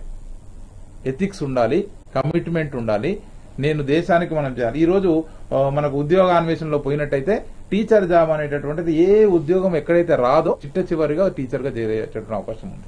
B: ఎథిక్స్ ఉండాలి కమిట్మెంట్ ఉండాలి నేను దేశానికి మనం చేయాలి ఈ రోజు ఆ, మనకు ఉద్యోగ అన్వేషణలో పోయినట్టయితే టీచర్ జాబ్ అనేటటువంటిది ఏ ఉద్యోగం ఎక్కడైతే రాదో చిట్ట చివరిగా టీచర్ గా చేరేటటువంటి అవకాశం ఉంది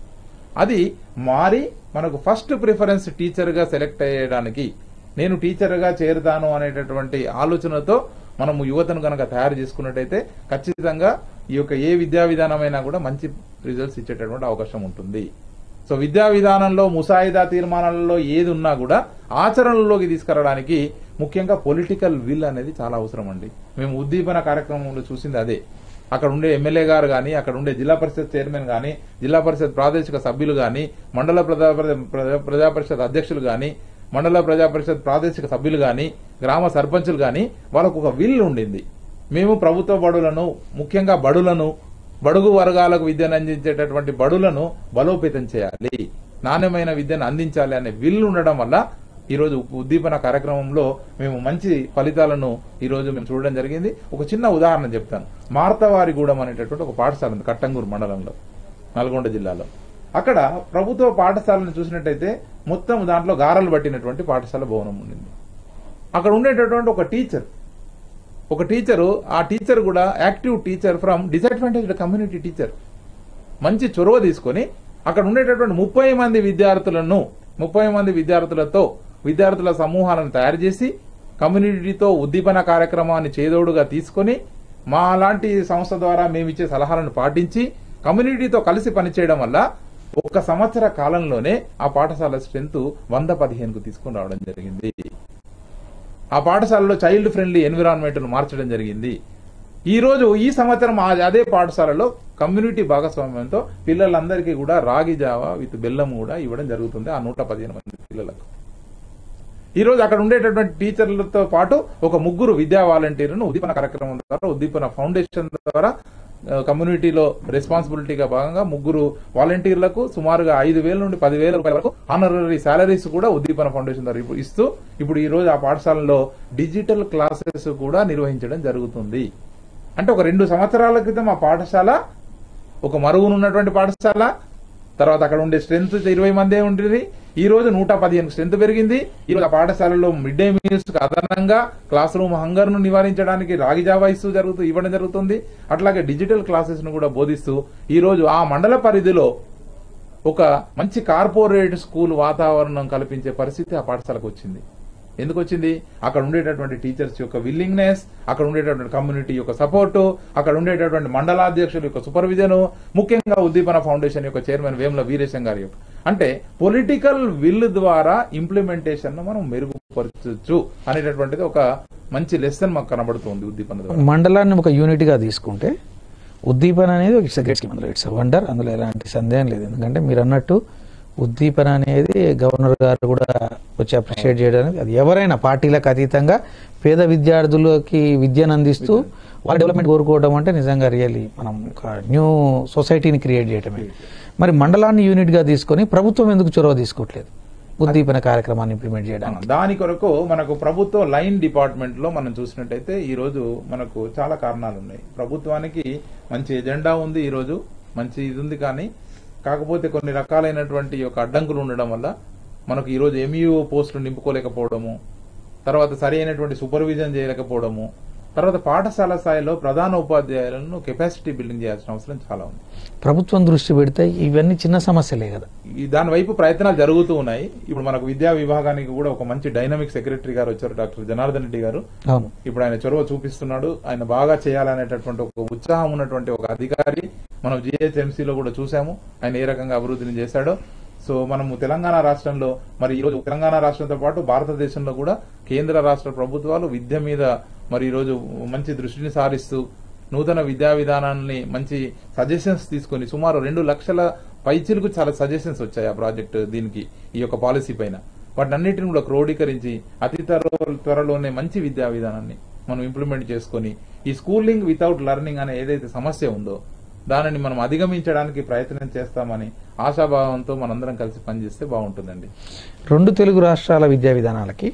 B: అది మారి మనకు ఫస్ట్ ప్రిఫరెన్స్ టీచర్ గా సెలెక్ట్ అయ్యడానికి నేను టీచర్ గా చేరుతాను అనేటటువంటి ఆలోచనతో మనము యువతను కనుక తయారు చేసుకున్నట్టయితే ఖచ్చితంగా ఈ యొక్క ఏ విద్యా విధానమైనా కూడా మంచి రిజల్ట్స్ ఇచ్చేటటువంటి అవకాశం ఉంటుంది సో విద్యా విధానంలో ముసాయిదా తీర్మానాలలో ఏది ఉన్నా కూడా ఆచరణలోకి తీసుకురావడానికి ముఖ్యంగా పొలిటికల్ విల్ అనేది చాలా అవసరం అండి మేము ఉద్దీపన కార్యక్రమంలో చూసింది అదే అక్కడ ఉండే ఎమ్మెల్యే గారు గాని అక్కడ ఉండే జిల్లా పరిషత్ చైర్మన్ గాని జిల్లా పరిషత్ ప్రాదేశిక సభ్యులు గాని మండల ప్రజా ప్రజా- ప్రజా పరిషత్ అధ్యక్షులు గాని మండల ప్రజా పరిషత్ ప్రాదేశిక సభ్యులు గాని గ్రామ సర్పంచులు గాని వాళ్ళకు ఒక విల్ ఉండింది మేము ప్రభుత్వ బడులను ముఖ్యంగా బడులను బడుగు వర్గాలకు విద్యను అందించేటటువంటి బడులను బలోపేతం చేయాలి నాణ్యమైన విద్యను అందించాలి అనే విల్ ఉండడం వల్ల ఈ రోజు ఉద్దీపన కార్యక్రమంలో మేము మంచి ఫలితాలను ఈ రోజు మేము చూడడం జరిగింది ఒక చిన్న ఉదాహరణ చెప్తాను మార్తవారిగూడెం అనేటటువంటి ఒక పాఠశాల ఉంది కట్టంగూరు మండలంలో నల్గొండ జిల్లాలో అక్కడ ప్రభుత్వ పాఠశాలను చూసినట్టయితే మొత్తం దాంట్లో గారాలు పట్టినటువంటి పాఠశాల భవనం ఉండింది అక్కడ ఉండేటటువంటి ఒక టీచర్ ఒక టీచరు ఆ టీచర్ కూడా active teacher from disadvantaged community teacher మంచి చొరవ తీసుకొని అక్కడ ఉండేటటువంటి ముప్పై మంది విద్యార్థులను ముప్పై మంది విద్యార్థులతో విద్యార్థుల సమూహాలను తయారు చేసి కమ్యూనిటీతో ఉద్దీపన కార్యక్రమాన్ని చేదోడుగా తీసుకొని మా లాంటి సంస్థ ద్వారా మేము ఇచ్చే సలహాలను పాటించి కమ్యూనిటీతో కలిసి పనిచేయడం వల్ల ఒక్క సంవత్సర కాలంలోనే ఆ పాఠశాల స్ట్రెంత్ వంద పదిహేనుకు తీసుకుని రావడం జరిగింది ఆ పాఠశాలలో చైల్డ్ ఫ్రెండ్లీ ఎన్విరాన్మెంట్ ను మార్చడం జరిగింది ఈ రోజు ఈ సంవత్సరం ఆ- అదే పాఠశాలలో కమ్యూనిటీ భాగస్వామ్యంతో పిల్లలందరికీ కూడా రాగి జావా విత్ బెల్లం కూడా ఇవ్వడం జరుగుతుంది ఆ నూట పదిహేను మంది పిల్లలకు ఈ రోజు అక్కడ ఉండేటటువంటి టీచర్లతో పాటు ఒక ముగ్గురు విద్యా వాలంటీర్లను ఉద్దీపన కార్యక్రమం ద్వారా ఉద్దీపన ఫౌండేషన్ ద్వారా ఆ, కమ్యూనిటీలో రెస్పాన్సిబిలిటీగా భాగంగా ముగ్గురు వాలంటీర్లకు సుమారుగా ఐదు వేల నుండి పదివేల రూపాయల వరకు ఆనరరీ సాలరీస్ కూడా ఉద్దీపన ఫౌండేషన్ ద్వారా ఇప్పుడు ఇస్తూ ఇప్పుడు ఈ రోజు ఆ పాఠశాలలో డిజిటల్ క్లాసెస్ కూడా నిర్వహించడం జరుగుతుంది అంటే ఒక రెండు సంవత్సరాల క్రితం ఆ పాఠశాల ఒక మరుగునున్నటువంటి పాఠశాల తర్వాత అక్కడ ఉండే స్ట్రెంత్ ఇరవై మందే ఉండేది ఈ రోజు నూట పదిహేను స్ట్రెంత్ పెరిగింది ఈ రోజు ఆ పాఠశాలలో మిడ్ డే మీల్స్ కు అదనంగా క్లాస్ రూమ్ హంగర్ ను నివారించడానికి రాగి జావా ఇస్తూ జరుగుతూ ఇవ్వడం జరుగుతుంది అట్లాగే డిజిటల్ క్లాసెస్ ను కూడా బోధిస్తూ ఈ రోజు ఆ మండల పరిధిలో ఒక మంచి కార్పొరేట్ స్కూల్ వాతావరణం కల్పించే పరిస్థితి ఆ పాఠశాలకు వచ్చింది ఎందుకు వచ్చింది అక్కడ ఉండేటటువంటి టీచర్స్ యొక్క విల్లింగ్నెస్ అక్కడ ఉండేటటువంటి కమ్యూనిటీ యొక్క సపోర్టు అక్కడ ఉండేటటువంటి మండలాధ్యక్షుల యొక్క సూపర్విజన్ ముఖ్యంగా ఉద్దీపన ఫౌండేషన్ యొక్క చైర్మన్ వేముల వీరేశం గారి యొక్క అంటే పొలిటికల్ విల్ ద్వారా ఇంప్లిమెంటేషన్ ను మనం మెరుగుపరచచ్చు అనేటటువంటిది ఒక మంచి లెసన్ మాకు కనబడుతుంది ఉద్దీపన ద్వారా
A: మండలాన్ని ఒక యూనిట్ గా తీసుకుంటే ఉద్దీపన అనేది ఒక ఇట్స్ గ్రేట్ స్కీమ్ అందులో ఇట్స్ వండర్ అందులో ఎలాంటి సందేహం లేదు ఎందుకంటే మీరు అన్నట్టు ఉద్దీపన అనేది గవర్నర్ గారు కూడా వచ్చి అప్రిషియేట్ చేయడానికి అది ఎవరైనా పార్టీలకు అతీతంగా పేద విద్యార్థులకి విద్యను అందిస్తూ వాళ్ళ డెవలప్మెంట్ కోరుకోవడం అంటే నిజంగా రియల్లీ మనం ఒక న్యూ సొసైటీని క్రియేట్ చేయడమే మరి మండలాన్ని యూనిట్ గా తీసుకొని ప్రభుత్వం ఎందుకు చొరవ తీసుకోవట్లేదు ఉద్దీపన కార్యక్రమాన్ని ఇంప్లిమెంట్ చేయడానికి
B: దాని కొరకు మనకు ప్రభుత్వ లైన్ డిపార్ట్మెంట్ లో మనం చూసినట్టయితే ఈ రోజు మనకు చాలా కారణాలు ఉన్నాయి ప్రభుత్వానికి మంచి ఎజెండా ఉంది ఈ రోజు మంచి ఇది ఉంది కానీ కాకపోతే కొన్ని రకాలైనటువంటి యొక్క అడ్డంకులు ఉండడం వల్ల మనకు ఈ రోజు ఎంఈఓ పోస్టులు నింపుకోలేకపోవడము తర్వాత సరి అయినటువంటి సూపర్విజన్ చేయలేకపోవడము తర్వాత పాఠశాల స్థాయిలో ప్రధాన ఉపాధ్యాయులను కెపాసిటీ బిల్డింగ్ చేయాల్సిన అవసరం చాలా ఉంది
A: ప్రభుత్వం దృష్టి పెడితే ఇవన్నీ చిన్న సమస్యలే కదా
B: ఈ దాని వైపు ప్రయత్నాలు జరుగుతూ ఉన్నాయి ఇప్పుడు మనకు విద్యా విభాగానికి కూడా ఒక మంచి డైనమిక్ సెక్రటరీ గారు వచ్చారు డాక్టర్ జనార్దన్ రెడ్డి గారు
A: అవును
B: ఇప్పుడు ఆయన చొరవ చూపిస్తున్నాడు ఆయన బాగా చేయాలనేటటువంటి ఒక ఉత్సాహం ఉన్నటువంటి ఒక అధికారి మనం జిహెచ్ఎంసీలో కూడా చూసాము ఆయన ఏ రకంగా అభివృద్ధిని చేశాడో సో మనము తెలంగాణ రాష్ట్రంలో మరి ఈ రోజు తెలంగాణ రాష్ట్రంతో పాటు భారతదేశంలో కూడా కేంద్ర రాష్ట్ర ప్రభుత్వాలు విద్య మీద మరి ఈ రోజు మంచి దృష్టిని సారిస్తూ నూతన విద్యా విధానాన్ని మంచి సజెషన్స్ తీసుకొని సుమారు రెండు లక్షల పైచీలకు చాలా సజెషన్స్ వచ్చాయి ఆ ప్రాజెక్ట్ దీనికి ఈ యొక్క పాలసీ పైన వాటినన్నిటిని కూడా క్రోడీకరించి అతి త్వర- త్వరలోనే మంచి విద్యా విధానాన్ని మనం ఇంప్లిమెంట్ చేసుకొని ఈ స్కూలింగ్ వితౌట్ లెర్నింగ్ అనే ఏదైతే సమస్య ఉందో దానిని మనం అధిగమించడానికి ప్రయత్నం చేస్తామని ఆశాభావంతో మనందరం కలిసి పనిచేస్తే బాగుంటుందండి
A: రెండు తెలుగు రాష్ట్రాల విద్యా విధానాలకి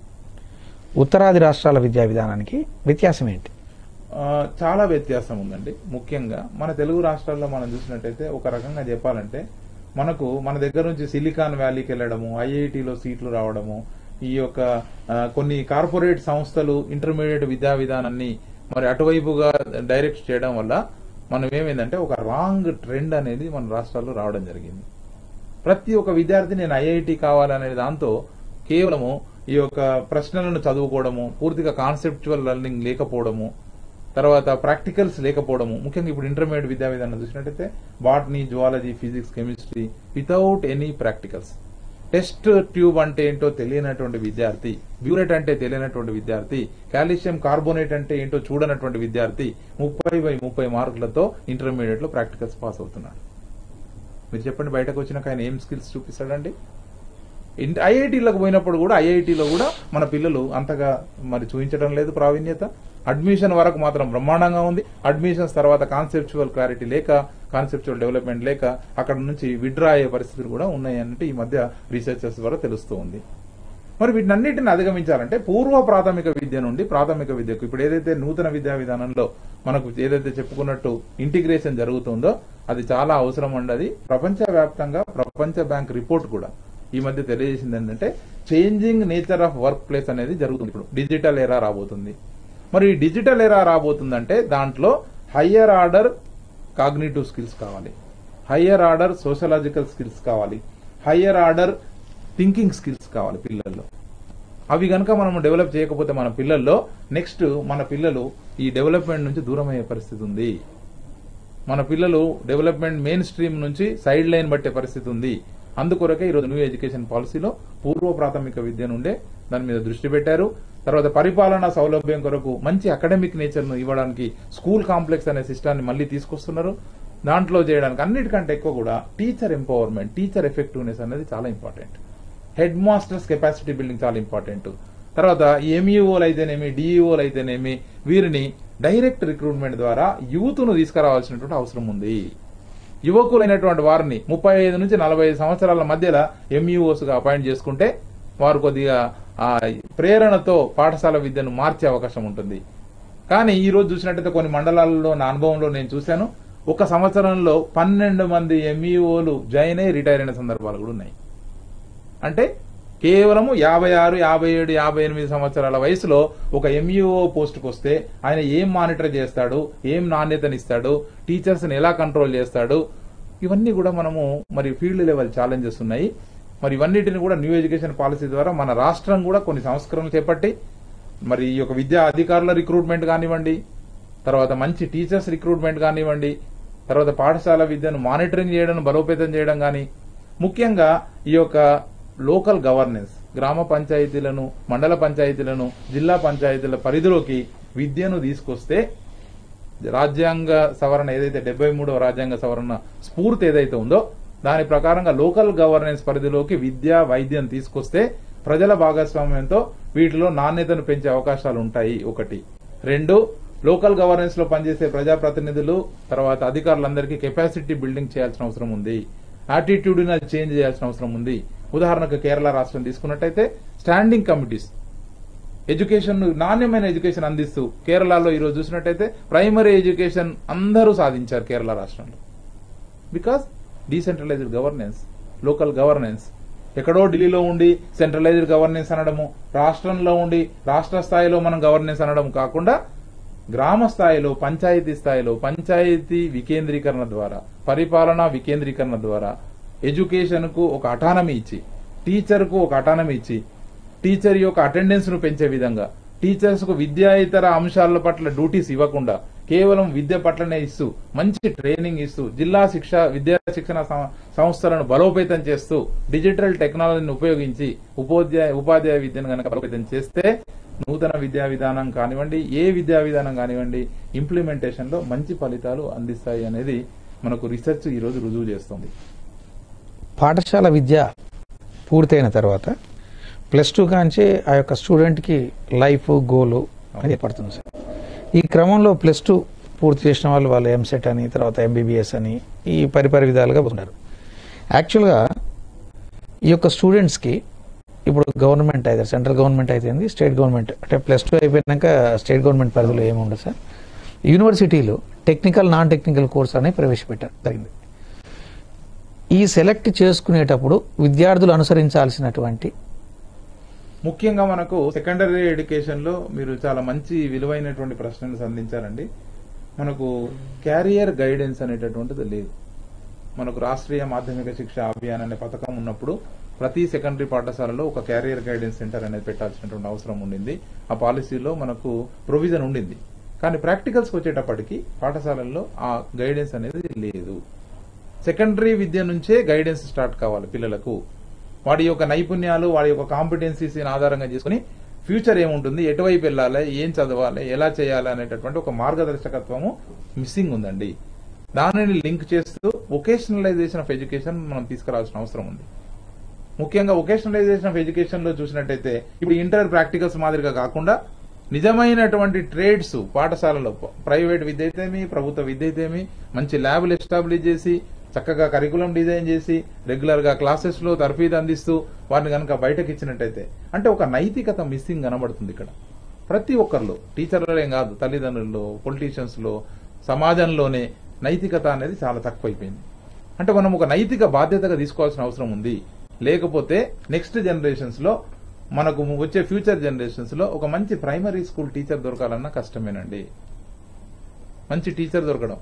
A: ఉత్తరాది రాష్ట్రాల విద్యా విధానానికి వ్యత్యాసం ఏంటి
B: ఆ, చాలా వ్యత్యాసం ఉందండి ముఖ్యంగా మన తెలుగు రాష్ట్రాల్లో మనం చూసినట్టయితే ఒక రకంగా చెప్పాలంటే మనకు మన దగ్గర నుంచి సిలికాన్ వ్యాలీకి వెళ్ళడము ఐఐటిలో సీట్లు రావడము ఈ యొక్క ఆ, కొన్ని కార్పొరేట్ సంస్థలు ఇంటర్మీడియట్ విద్యా విధానాన్ని మరి అటువైపుగా డైరెక్ట్ చేయడం వల్ల మనం ఏమైందంటే ఒక రాంగ్ ట్రెండ్ అనేది మన రాష్ట్రాల్లో రావడం జరిగింది ప్రతి ఒక్క విద్యార్థి నేను ఐఐటి కావాలనే దాంతో కేవలము ఈ యొక్క ప్రశ్నలను చదువుకోవడము పూర్తిగా కాన్సెప్చువల్ లెర్నింగ్ లేకపోవడము తర్వాత ప్రాక్టికల్స్ లేకపోవడము ముఖ్యంగా ఇప్పుడు ఇంటర్మీడియట్ విద్యా విధానం చూసినట్టయితే botany zoology physics chemistry without any practicals test tube అంటే ఏంటో తెలియనటువంటి విద్యార్థి బ్యూరెట్ అంటే తెలియనటువంటి విద్యార్థి కాల్షియం కార్బోనేట్ అంటే ఏంటో చూడనటువంటి విద్యార్థి ముప్పై బై ముప్పై మార్కులతో ఇంటర్మీడియట్ లో ప్రాక్టికల్స్ పాస్ అవుతున్నాడు మీరు చెప్పండి బయటకు వచ్చినాక ఆయన ఏం స్కిల్స్ చూపిస్తాడండి ఐఐటీలకు పోయినప్పుడు కూడా ఐఐటీలో కూడా మన పిల్లలు అంతగా మరి చూపించడం లేదు ప్రావీణ్యత అడ్మిషన్ వరకు మాత్రం బ్రహ్మాండంగా ఉంది అడ్మిషన్స్ తర్వాత కాన్సెప్చువల్ క్లారిటీ లేక కాన్సెప్చువల్ డెవలప్మెంట్ లేక అక్కడ నుంచి విడ్రా అయ్యే పరిస్థితులు కూడా ఉన్నాయి అంటే ఈ మధ్య రీసెర్చర్స్ ద్వారా తెలుస్తూ ఉంది మరి వీటినన్నిటిని అధిగమించాలంటే పూర్వ ప్రాథమిక విద్య నుండి ప్రాథమిక విద్యకు ఇప్పుడు ఏదైతే నూతన విద్యా విధానంలో మనకు ఏదైతే చెప్పుకున్నట్టు ఇంటిగ్రేషన్ జరుగుతుందో అది చాలా అవసరం అండి అది ప్రపంచవ్యాప్తంగా ప్రపంచ బ్యాంక్ రిపోర్ట్ కూడా ఈ మధ్య తెలియజేసింది ఏంటంటే చేంజింగ్ నేచర్ ఆఫ్ వర్క్ ప్లేస్ అనేది జరుగుతుంది ఇప్పుడు డిజిటల్ ఎరా రాబోతుంది మరి ఈ డిజిటల్ ఎరా రాబోతుందంటే దాంట్లో హయ్యర్ ఆర్డర్ కాగ్నిటివ్ స్కిల్స్ కావాలి హయ్యర్ ఆర్డర్ సోషలాజికల్ స్కిల్స్ కావాలి హయ్యర్ ఆర్డర్ థింకింగ్ స్కిల్స్ కావాలి పిల్లల్లో అవి కనుక మనం డెవలప్ చేయకపోతే మన పిల్లల్లో నెక్స్ట్ మన పిల్లలు ఈ డెవలప్మెంట్ నుంచి దూరం అయ్యే పరిస్థితి ఉంది మన పిల్లలు డెవలప్మెంట్ మెయిన్ స్ట్రీమ్ నుంచి సైడ్ లైన్ పట్టే పరిస్థితి ఉంది అందుకొరకే ఈరోజు న్యూ ఎడ్యుకేషన్ పాలసీలో పూర్వ ప్రాథమిక విద్య నుండే దాని మీద దృష్టి పెట్టారు తర్వాత పరిపాలనా సౌలభ్యం కొరకు మంచి అకాడమిక్ నేచర్ ను ఇవ్వడానికి స్కూల్ కాంప్లెక్స్ అనే సిస్టాన్ని మళ్ళీ తీసుకొస్తున్నారు దాంట్లో చేయడానికి అన్నిటికంటే ఎక్కువ కూడా టీచర్ ఎంపవర్మెంట్ టీచర్ ఎఫెక్టివ్నెస్ అనేది చాలా important headmasters capacity building చాలా ఇంపార్టెంట్ తర్వాత ఎంఈఓలు అయితేనేమి డిఈఓలు అయితేనేమి వీరిని డైరెక్ట్ రిక్రూట్మెంట్ ద్వారా యూత్ ను తీసుకురావాల్సినటువంటి అవసరం ఉంది యువకులైనటువంటి వారిని ముప్పై ఐదు నుంచి నలభై ఐదు సంవత్సరాల మధ్యలో ఎంఈఓస్ గా అపాయింట్ చేసుకుంటే వారు కొద్దిగా ఆ ప్రేరణతో పాఠశాల విద్యను మార్చే అవకాశం ఉంటుంది కానీ ఈ రోజు చూసినట్టయితే కొన్ని మండలాల్లో నా అనుభవంలో నేను చూశాను ఒక సంవత్సరంలో పన్నెండు మంది ఎంఈఓలు జాయిన్ అయి రిటైర్ అయిన సందర్భాలు కూడా ఉన్నాయి అంటే కేవలము యాభై ఆరు యాభై ఏడు యాభై ఎనిమిది సంవత్సరాల వయసులో ఒక ఎంఈఓ పోస్ట్కి వస్తే ఆయన ఏం మానిటర్ చేస్తాడు ఏం నాణ్యతనిస్తాడు టీచర్స్ ని ఎలా కంట్రోల్ చేస్తాడు ఇవన్నీ కూడా మనము మరి ఫీల్డ్ లెవెల్ ఛాలెంజెస్ ఉన్నాయి మరి ఇవన్నిటిని కూడా న్యూ ఎడ్యుకేషన్ పాలసీ ద్వారా మన రాష్ట్రం కూడా కొన్ని సంస్కరణలు చేపట్టి మరి ఈ యొక్క విద్యా అధికారుల రిక్రూట్మెంట్ కానివ్వండి తర్వాత మంచి టీచర్స్ రిక్రూట్మెంట్ కానివ్వండి తర్వాత పాఠశాల విద్యను మానిటరింగ్ చేయడం బలోపేతం చేయడం కానీ ముఖ్యంగా ఈ యొక్క లోకల్ గవర్నెన్స్ గ్రామ పంచాయతీలను మండల పంచాయతీలను జిల్లా పంచాయతీల పరిధిలోకి విద్యను తీసుకొస్తే రాజ్యాంగ సవరణ ఏదైతే డెబ్బై మూడవ రాజ్యాంగ సవరణ స్ఫూర్తి ఏదైతే ఉందో దాని ప్రకారంగా లోకల్ గవర్నెన్స్ పరిధిలోకి విద్య వైద్యం తీసుకొస్తే ప్రజల భాగస్వామ్యంతో వీటిలో నాణ్యతను పెంచే అవకాశాలు ఉంటాయి ఒకటి రెండు లోకల్ గవర్నెన్స్ లో పనిచేసే ప్రజాప్రతినిధులు తర్వాత అధికారులందరికీ కెపాసిటీ బిల్డింగ్ చేయాల్సిన అవసరం ఉంది యాటిట్యూడ్ చేంజ్ చేయాల్సిన అవసరం ఉంది ఉదాహరణకు కేరళ రాష్ట్రం తీసుకున్నట్టయితే స్టాండింగ్ కమిటీస్ ఎడ్యుకేషన్ నాణ్యమైన ఎడ్యుకేషన్ అందిస్తూ కేరళలో ఈరోజు చూసినట్టయితే ప్రైమరీ ఎడ్యుకేషన్ అందరూ సాధించారు కేరళ రాష్ట్రంలో because decentralised governance local governance ఎక్కడో ఢిల్లీలో ఉండి సెంట్రలైజ్డ్ గవర్నెన్స్ అనడము రాష్ట్రంలో ఉండి రాష్ట్ర స్థాయిలో మనం గవర్నెన్స్ అనడం కాకుండా గ్రామ స్థాయిలో పంచాయతీ స్థాయిలో పంచాయతీ వికేంద్రీకరణ ద్వారా పరిపాలన వికేంద్రీకరణ ద్వారా ఎడ్యుకేషన్ కు ఒక అటానమీ ఇచ్చి టీచర్ కు ఒక అటానమీ ఇచ్చి టీచర్ యొక్క అటెండెన్స్ ను పెంచే విధంగా టీచర్స్ కు విద్యాయితర అంశాల పట్ల డ్యూటీస్ ఇవ్వకుండా కేవలం విద్య పట్లనే ఇస్తూ మంచి ట్రైనింగ్ ఇస్తూ జిల్లా శిక్ష విద్యా శిక్షణ సం- సంస్థలను బలోపేతం చేస్తూ డిజిటల్ టెక్నాలజీని ఉపయోగించి ఉపాధ్యాయ ఉపాధ్యాయ విద్యను కనుక బలోపేతం చేస్తే నూతన విద్యా విధానం కానివ్వండి ఏ విద్యా విధానం కానివ్వండి ఇంప్లిమెంటేషన్ లో మంచి ఫలితాలు అందిస్తాయి అనేది మనకు రీసెర్చ్ ఈ రోజు రుజువు చేస్తుంది
A: పాఠశాల విద్య పూర్తయిన తర్వాత ప్లస్ టూ కాంచి ఆ యొక్క స్టూడెంట్కి లైఫ్ గోలు అది ఏర్పడుతుంది సార్ ఈ క్రమంలో ప్లస్ టూ పూర్తి చేసిన వాళ్ళు వాళ్ళు ఎంసెట్ అని తర్వాత ఎంబీబీఎస్ అని ఈ పరిపరి విధాలుగా పోతున్నారు యాక్చువల్గా ఈ యొక్క స్టూడెంట్స్కి ఇప్పుడు గవర్నమెంట్ అయితే సెంట్రల్ గవర్నమెంట్ అయితే స్టేట్ గవర్నమెంట్ అంటే ప్లస్ టూ అయిపోయినాక స్టేట్ గవర్నమెంట్ పరిధిలో ఏమి ఉండదు సార్ యూనివర్సిటీలు టెక్నికల్ నాన్ టెక్నికల్ కోర్స్ అనేది ప్రవేశపెట్టారు జరిగింది ఈ సెలెక్ట్ చేసుకునేటప్పుడు విద్యార్థులు అనుసరించాల్సినటువంటి
B: ముఖ్యంగా మనకు సెకండరీ ఎడ్యుకేషన్ లో మీరు చాలా మంచి విలువైనటువంటి ప్రశ్నలు సంధించారండి మనకు క్యారియర్ గైడెన్స్ అనేటటువంటిది లేదు మనకు రాష్ట్రీయ మాధ్యమిక శిక్ష అభియాన్ అనే పథకం ఉన్నప్పుడు ప్రతి సెకండరీ పాఠశాలలో ఒక క్యారియర్ గైడెన్స్ సెంటర్ అనేది పెట్టాల్సినటువంటి అవసరం ఉండింది ఆ పాలసీలో మనకు ప్రొవిజన్ ఉండింది కానీ ప్రాక్టికల్స్ వచ్చేటప్పటికి పాఠశాలల్లో ఆ గైడెన్స్ అనేది లేదు సెకండరీ విద్య నుంచే గైడెన్స్ స్టార్ట్ కావాలి పిల్లలకు వాడి యొక్క నైపుణ్యాలు వాడి యొక్క కాంపిటెన్సీస్ ఆధారంగా చేసుకుని ఫ్యూచర్ ఏముంటుంది ఎటువైపు వెళ్ళాలి ఏం చదవాలి ఎలా చేయాలి అనేటటువంటి ఒక మార్గదర్శకత్వము మిస్సింగ్ ఉందండి దానిని లింక్ చేస్తూ వొకేషనలైజేషన్ ఆఫ్ ఎడ్యుకేషన్ మనం తీసుకురావాల్సిన అవసరం ఉంది ముఖ్యంగా వొకేషనలైజేషన్ ఆఫ్ ఎడ్యుకేషన్ లో చూసినట్టయితే ఇప్పుడు ఇంటర్ ప్రాక్టికల్స్ మాదిరిగా కాకుండా నిజమైనటువంటి ట్రేడ్స్ పాఠశాలలో ప్రైవేట్ విద్య అయితేమి ప్రభుత్వ విద్య అయితేమి మంచి ల్యాబ్లు ఎస్టాబ్లిష్ చేసి చక్కగా కరికులం డిజైన్ చేసి రెగ్యులర్ గా క్లాసెస్ లో తర్ఫీదు అందిస్తూ వారిని కనుక బయటకు ఇచ్చినట్టయితే అంటే ఒక నైతికత మిస్సింగ్ కనబడుతుంది ఇక్కడ ప్రతి ఒక్కరిలో టీచర్లే కాదు తల్లిదండ్రుల్లో పొలిటీషియన్స్ లో సమాజంలోనే నైతికత అనేది చాలా తక్కువైపోయింది అంటే మనం ఒక నైతిక బాధ్యతగా తీసుకోవాల్సిన అవసరం ఉంది లేకపోతే నెక్స్ట్ జనరేషన్స్ లో మనకు వచ్చే ఫ్యూచర్ జనరేషన్స్ లో ఒక మంచి ప్రైమరీ స్కూల్ టీచర్ దొరకాలన్నా కష్టమేనండి మంచి టీచర్ దొరకడం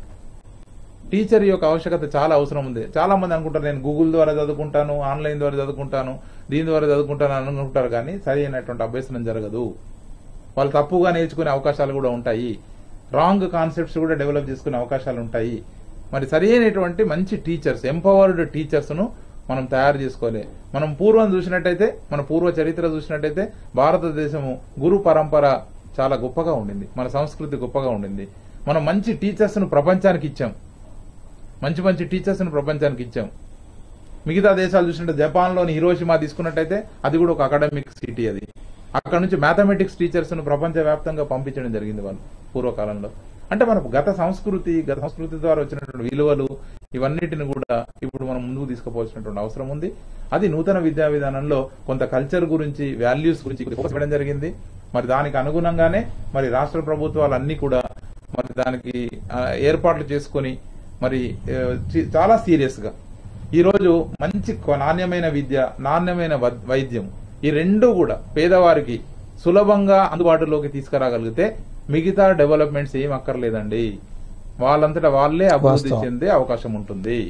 B: టీచర్ యొక్క ఆవశ్యకత చాలా అవసరం ఉంది చాలా మంది అనుకుంటారు నేను గూగుల్ ద్వారా చదువుకుంటాను ఆన్లైన్ ద్వారా చదువుకుంటాను దీని ద్వారా చదువుకుంటాను అని అనుకుంటారు కానీ సరి అయినటువంటి అభ్యసనం జరగదు వాళ్ళు తప్పుగా నేర్చుకునే అవకాశాలు కూడా ఉంటాయి రాంగ్ కాన్సెప్ట్స్ కూడా డెవలప్ చేసుకునే అవకాశాలు ఉంటాయి మరి సరి అయినటువంటి మంచి టీచర్స్ ఎంపవర్డ్ టీచర్స్ ను మనం తయారు చేసుకోవాలి మనం పూర్వం చూసినట్టయితే మన పూర్వ చరిత్ర చూసినట్టయితే భారతదేశము గురు పరంపర చాలా గొప్పగా ఉండింది మన సంస్కృతి గొప్పగా ఉండింది మనం మంచి టీచర్స్ ను ప్రపంచానికి ఇచ్చాం మంచి మంచి టీచర్స్ ను ప్రపంచానికి ఇచ్చాం మిగతా దేశాలు చూసినట్టు జపాన్ లోని హిరోషిమా తీసుకున్నట్టయితే అది కూడా ఒక అకాడమిక్ సిటీ అది అక్కడ నుంచి మ్యాథమెటిక్స్ టీచర్స్ ను ప్రపంచ వ్యాప్తంగా పంపించడం జరిగింది వాళ్ళు పూర్వకాలంలో అంటే మన గత సంస్కృతి గత సంస్కృతి ద్వారా వచ్చినటువంటి విలువలు ఇవన్నిటిని కూడా ఇప్పుడు మనం ముందుకు తీసుకుపోవాల్సినటువంటి అవసరం ఉంది అది నూతన విద్యా విధానంలో కొంత కల్చర్ గురించి వాల్యూస్ గురించి ఫోకస్ చేయడం జరిగింది మరి దానికి అనుగుణంగానే మరి రాష్ట్ర ప్రభుత్వాలు అన్ని కూడా మరి దానికి ఆ, ఏర్పాట్లు చేసుకొని మరి ఆ, చి- చాలా సీరియస్ గా ఈ రోజు మంచి కొ- నాణ్యమైన విద్య నాణ్యమైన వద్- వైద్యం ఈ రెండు కూడా పేదవారికి సులభంగా అందుబాటులోకి తీసుకురాగలిగితే మిగతా డెవలప్మెంట్స్ ఏం అక్కర్లేదండి వాళ్ళంతటా వాళ్ళే అభివృద్ధి
A: వాస్తవం.
B: చెందే అవకాశం ఉంటుంది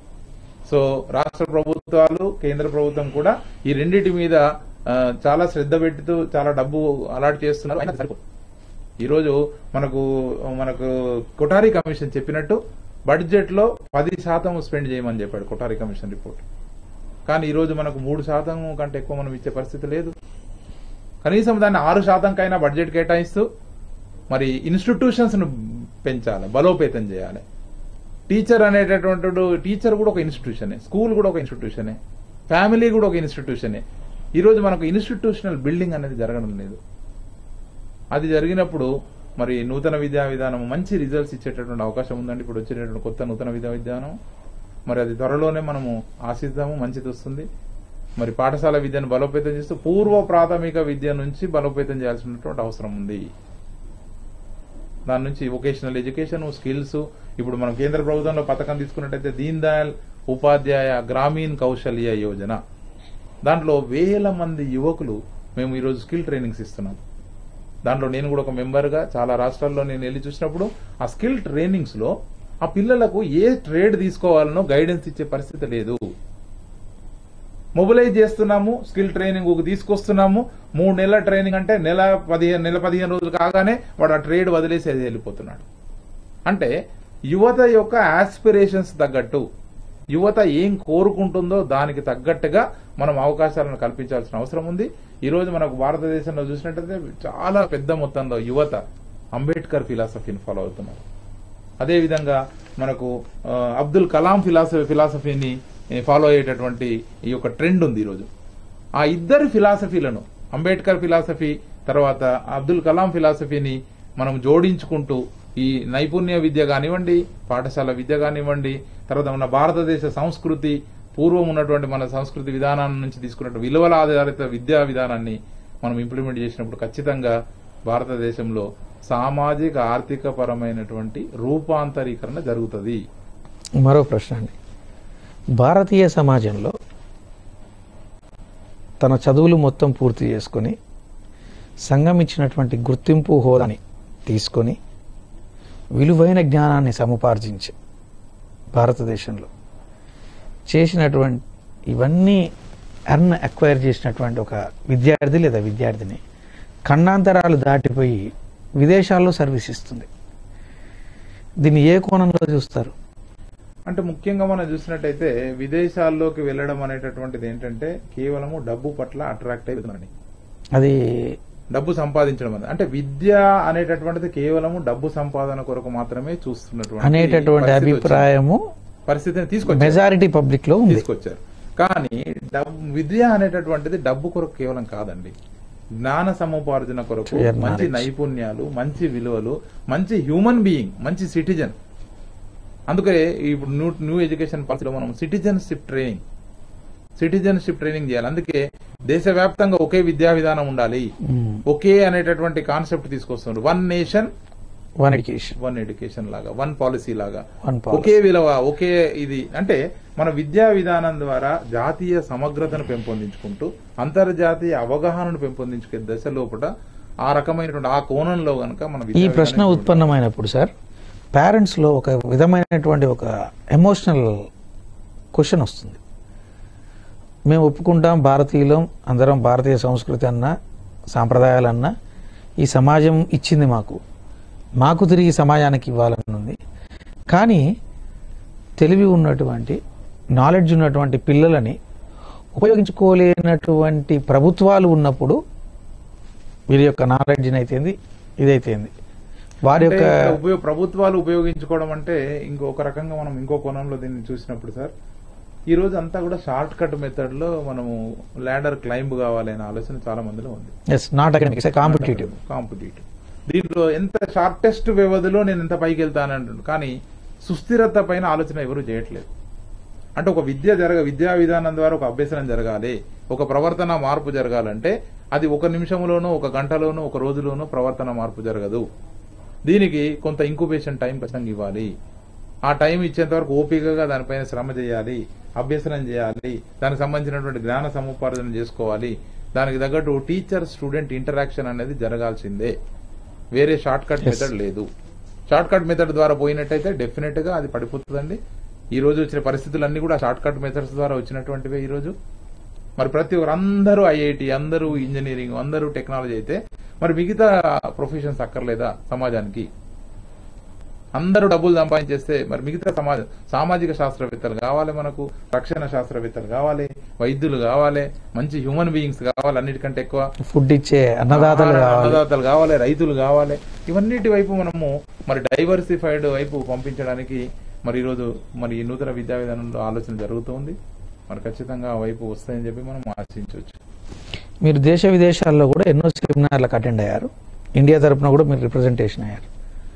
B: సో రాష్ట్ర ప్రభుత్వాలు కేంద్ర ప్రభుత్వం కూడా ఈ రెండిటి మీద ఆ, చాలా శ్రద్ధ పెడుతూ చాలా డబ్బు అలాట్ చేస్తున్నారు అయినా సరిపోదు. ఈ రోజు మనకు మనకు కొఠారి కమిషన్ చెప్పినట్టు బడ్జెట్ లో పది శాతం స్పెండ్ చేయమని చెప్పాడు కొఠారి కమిషన్ రిపోర్ట్ కానీ ఈ రోజు మనకు మూడు శాతం కంటే ఎక్కువ మనం ఇచ్చే పరిస్థితి లేదు కనీసం దాన్ని ఆరు శాతంకైనా బడ్జెట్ కేటాయిస్తూ మరి ఇన్స్టిట్యూషన్స్ ను పెంచాలి బలోపేతం చేయాలి టీచర్ అనేటటువంటి టీచర్ కూడా ఒక ఇన్స్టిట్యూషనే స్కూల్ కూడా ఒక ఇన్స్టిట్యూషనే ఫ్యామిలీ కూడా ఒక ఇన్స్టిట్యూషనే ఈ రోజు మనకు ఇన్స్టిట్యూషనల్ బిల్డింగ్ అనేది జరగడం లేదు అది జరిగినప్పుడు మరి నూతన విద్యా విధానం మంచి రిజల్ట్స్ ఇచ్చేటటువంటి అవకాశం ఉందండి ఇప్పుడు వచ్చేటటువంటి కొత్త నూతన విద్యా విధానం మరి అది త్వరలోనే మనము ఆశిద్దాము మంచిది వస్తుంది మరి పాఠశాల విద్యను బలోపేతం చేస్తూ పూర్వ ప్రాథమిక విద్య నుంచి బలోపేతం చేయాల్సినటువంటి అవసరం ఉంది దాని నుంచి వొకేషనల్ ఎడ్యుకేషన్ స్కిల్స్ ఇప్పుడు మనం కేంద్ర ప్రభుత్వంలో పథకం తీసుకున్నట్టయితే దీన్ దయాల్ ఉపాధ్యాయ గ్రామీణ్ కౌశల్య యోజన దాంట్లో వేల మంది యువకులు మేము ఈరోజు స్కిల్ ట్రైనింగ్స్ ఇస్తున్నాం దాంట్లో నేను కూడా ఒక మెంబర్గా చాలా రాష్ట్రాల్లో నేను వెళ్ళి చూసినప్పుడు ఆ స్కిల్ ట్రైనింగ్స్ లో ఆ పిల్లలకు ఏ ట్రేడ్ తీసుకోవాలనో గైడెన్స్ ఇచ్చే పరిస్థితి లేదు మొబిలైజ్ చేస్తున్నాము స్కిల్ ట్రైనింగ్ ఒక తీసుకొస్తున్నాము మూడు నెలల ట్రైనింగ్ అంటే నెల పదిహేను నెల పదిహేను రోజులు కాగానే వాడు ఆ ట్రేడ్ వదిలేసి అది వెళ్ళిపోతున్నాడు అంటే యువత యొక్క ఆస్పిరేషన్స్ తగ్గట్టు యువత ఏం కోరుకుంటుందో దానికి తగ్గట్టుగా మనం అవకాశాలను కల్పించాల్సిన అవసరం ఉంది ఈ రోజు మనకు భారతదేశంలో చూసినట్టయితే చాలా పెద్ద మొత్తంలో యువత అంబేద్కర్ ఫిలాసఫీని ఫాలో అవుతున్నారు అదే విధంగా మనకు ఆ, అబ్దుల్ కలాం ఫిలాసఫీ ఫిలాసఫీని ఏ, ఫాలో అయ్యేటటువంటి ఈ యొక్క ట్రెండ్ ఉంది ఈరోజు ఆ ఇద్దరు ఫిలాసఫీలను అంబేద్కర్ ఫిలాసఫీ తర్వాత అబ్దుల్ కలాం ఫిలాసఫీని మనం జోడించుకుంటూ ఈ నైపుణ్య విద్య కానివ్వండి పాఠశాల విద్య కానివ్వండి తర్వాత మన భారతదేశ సంస్కృతి పూర్వం ఉన్నటువంటి మన సంస్కృతి విధానాన్ని నుంచి తీసుకున్నట్టు విలువల ఆధారిత విద్యా విధానాన్ని మనం ఇంప్లిమెంట్ చేసినప్పుడు ఖచ్చితంగా భారతదేశంలో సామాజిక ఆర్థిక పరమైనటువంటి రూపాంతరీకరణ జరుగుతుంది
A: మరో ప్రశ్న అండి భారతీయ సమాజంలో తన చదువులు మొత్తం పూర్తి చేసుకొని సంఘం ఇచ్చినటువంటి గుర్తింపు హోదాని తీసుకొని విలువైన జ్ఞానాన్ని సముపార్జించి భారతదేశంలో చేసినటువంటి ఇవన్నీ ఎర్న్ అక్వైర్ చేసినటువంటి ఒక విద్యార్థి లేదా విద్యార్థిని ఖండాంతరాలు దాటిపోయి విదేశాల్లో సర్వీస్ ఇస్తుంది దీన్ని ఏ కోణంలో చూస్తారు
B: అంటే ముఖ్యంగా మనం చూసినట్టయితే విదేశాల్లోకి వెళ్ళడం అనేటటువంటిది ఏంటంటే కేవలము డబ్బు పట్ల అట్రాక్ట్ అవుతుందండి
A: అది
B: డబ్బు సంపాదించడం అనేది అంటే విద్య అనేటటువంటిది కేవలము డబ్బు సంపాదన కొరకు మాత్రమే చూస్తున్నటువంటి
A: అనేటటువంటి
B: పరిస్థితి వచ్చింది.
A: అభిప్రాయము
B: పరిస్థితిని తీసుకొచ్చారు
A: మెజారిటీ పబ్లిక్ లో ఉంది
B: తీసుకొచ్చారు కానీ డబ్- విద్య అనేటటువంటిది డబ్బు కొరకు కేవలం కాదండి జ్ఞాన సముపార్జన కొరకు
A: Clear
B: మంచి
A: knowledge.
B: నైపుణ్యాలు మంచి విలువలు మంచి హ్యూమన్ బీయింగ్ మంచి సిటిజన్ అందుకే ఇప్పుడు న్యూ న్యూ ఎడ్యుకేషన్ పాలసీలో మనం సిటిజన్షిప్ ట్రైనింగ్ సిటిజన్షిప్ ట్రైనింగ్ చేయాలి అందుకే దేశవ్యాప్తంగా ఒకే విద్యా విధానం ఉండాలి
A: మ్మ్.
B: ఒకే అనేటటువంటి కాన్సెప్ట్ తీసుకొస్తున్నారు one nation
A: one education
B: one education లాగా వన్ పాలసీ లాగా
A: వన్ పాలసీ
B: ఒకే విలువ ఒకే ఇది అంటే మన విద్యా విధానం ద్వారా జాతీయ సమగ్రతను పెంపొందించుకుంటూ అంతర్జాతీయ అవగాహనను పెంపొందించుకునే దశ లోపల ఆ రకమైనటువంటి ఆ కోణంలో గనక మన
A: ఈ
B: విద్యా
A: ప్రశ్న
B: విధానం
A: ఉత్పన్నమైనప్పుడు సార్ పేరెంట్స్ లో ఒక విధమైనటువంటి ఒక ఎమోషనల్ క్వశ్చన్ వస్తుంది మేము ఒప్పుకుంటాం భారతీయులం అందరం భారతీయ సంస్కృతి అన్నా సాంప్రదాయాలన్నా ఈ సమాజం ఇచ్చింది మాకు మాకు తిరిగి సమాజానికి ఇవ్వాలని ఉంది కానీ తెలివి ఉన్నటువంటి నాలెడ్జ్ ఉన్నటువంటి పిల్లలని ఉపయోగించుకోలేనటువంటి ప్రభుత్వాలు ఉన్నప్పుడు వీరి యొక్క నాలెడ్జ్ అయితేంది ఇదైతేంది వారి
B: అంటే
A: యొక్క
B: ఇక్కడ ఉపయోగ ప్రభుత్వాలు ఉపయోగించుకోవడం అంటే ఇంకొక రకంగా మనం ఇంకో కోణంలో దీన్ని చూసినప్పుడు సార్ ఈ రోజు అంతా కూడా షార్ట్ కట్ మెథడ్ లో మనము ల్యాడర్ క్లైంబ్ కావాలి అనే ఆలోచన చాలా మందిలో ఉంది
A: ఎస్ నాట్ అకాడమిక్స్ కాంపిటేటివ్
B: కాంపిటేటివ్ దీంట్లో ఎంత షార్టెస్ట్ వ్యవధిలో నేను ఎంత పైకి వెళ్తానంటు కానీ సుస్థిరత పైన ఆలోచన ఎవరు చేయట్లేదు అంటే ఒక విద్య జరగ విద్యా విధానం ద్వారా ఒక అభ్యసనం జరగాలి ఒక ప్రవర్తన మార్పు జరగాలంటే అది ఒక నిమిషంలోనో ఒక గంటలోనో ఒక రోజులోనో ప్రవర్తన మార్పు జరగదు దీనికి కొంత ఇంక్యుబేషన్ టైం ఖచ్చితంగా ఇవ్వాలి ఆ టైం ఇచ్చేంత వరకు ఓపికగా దానిపైన శ్రమ చేయాలి అభ్యసనం చేయాలి దానికి సంబంధించినటువంటి జ్ఞాన సముపార్జన చేసుకోవాలి దానికి తగ్గట్టు టీచర్ స్టూడెంట్ ఇంటరాక్షన్ అనేది జరగాల్సిందే వేరే షార్ట్ కట్
A: Yes.
B: మెథడ్ లేదు షార్ట్ కట్ మెథడ్ ద్వారా పోయినట్టయితే డెఫినెట్ గా అది పడిపోతుందండి ఈ రోజు వచ్చిన పరిస్థితులన్నీ కూడా షార్ట్ కట్ మెథడ్స్ ద్వారా వచ్చినటువంటివే ఈ రోజు మరి ప్రతి ఒక్కరు అందరూ ఐఐటి అందరూ ఇంజనీరింగ్ అందరూ టెక్నాలజీ అయితే మరి మిగతా ప్రొఫెషన్స్ అక్కర్లేదా సమాజానికి అందరూ డబ్బులు సంపాదించేస్తే మరి మిగతా సమాజ సామాజిక శాస్త్రవేత్తలు కావాలి మనకు రక్షణ శాస్త్రవేత్తలు కావాలి వైద్యులు కావాలి మంచి హ్యూమన్ బీయింగ్స్ కావాలి అన్నిటికంటే ఎక్కువ
A: ఫుడ్ ఇచ్చే అన్నదాతలు
B: ఆహార
A: కావాలి
B: అన్నదాతలు కావాలి రైతులు కావాలి ఇవన్నిటి వైపు మనము మరి డైవర్సిఫైడ్ వైపు పంపించడానికి మరి ఈరోజు మరి ఈ నూతన విద్యా విధానంలో ఆలోచన జరుగుతుంది మరి ఖచ్చితంగా ఆ వైపు వస్తాయని చెప్పి మనం ఆశించవచ్చు
A: మీరు దేశ విదేశాల్లో కూడా ఎన్నో సెమినార్లకు అటెండ్ అయ్యారు ఇండియా తరపున కూడా మీరు రిప్రజెంటేషన్ అయ్యారు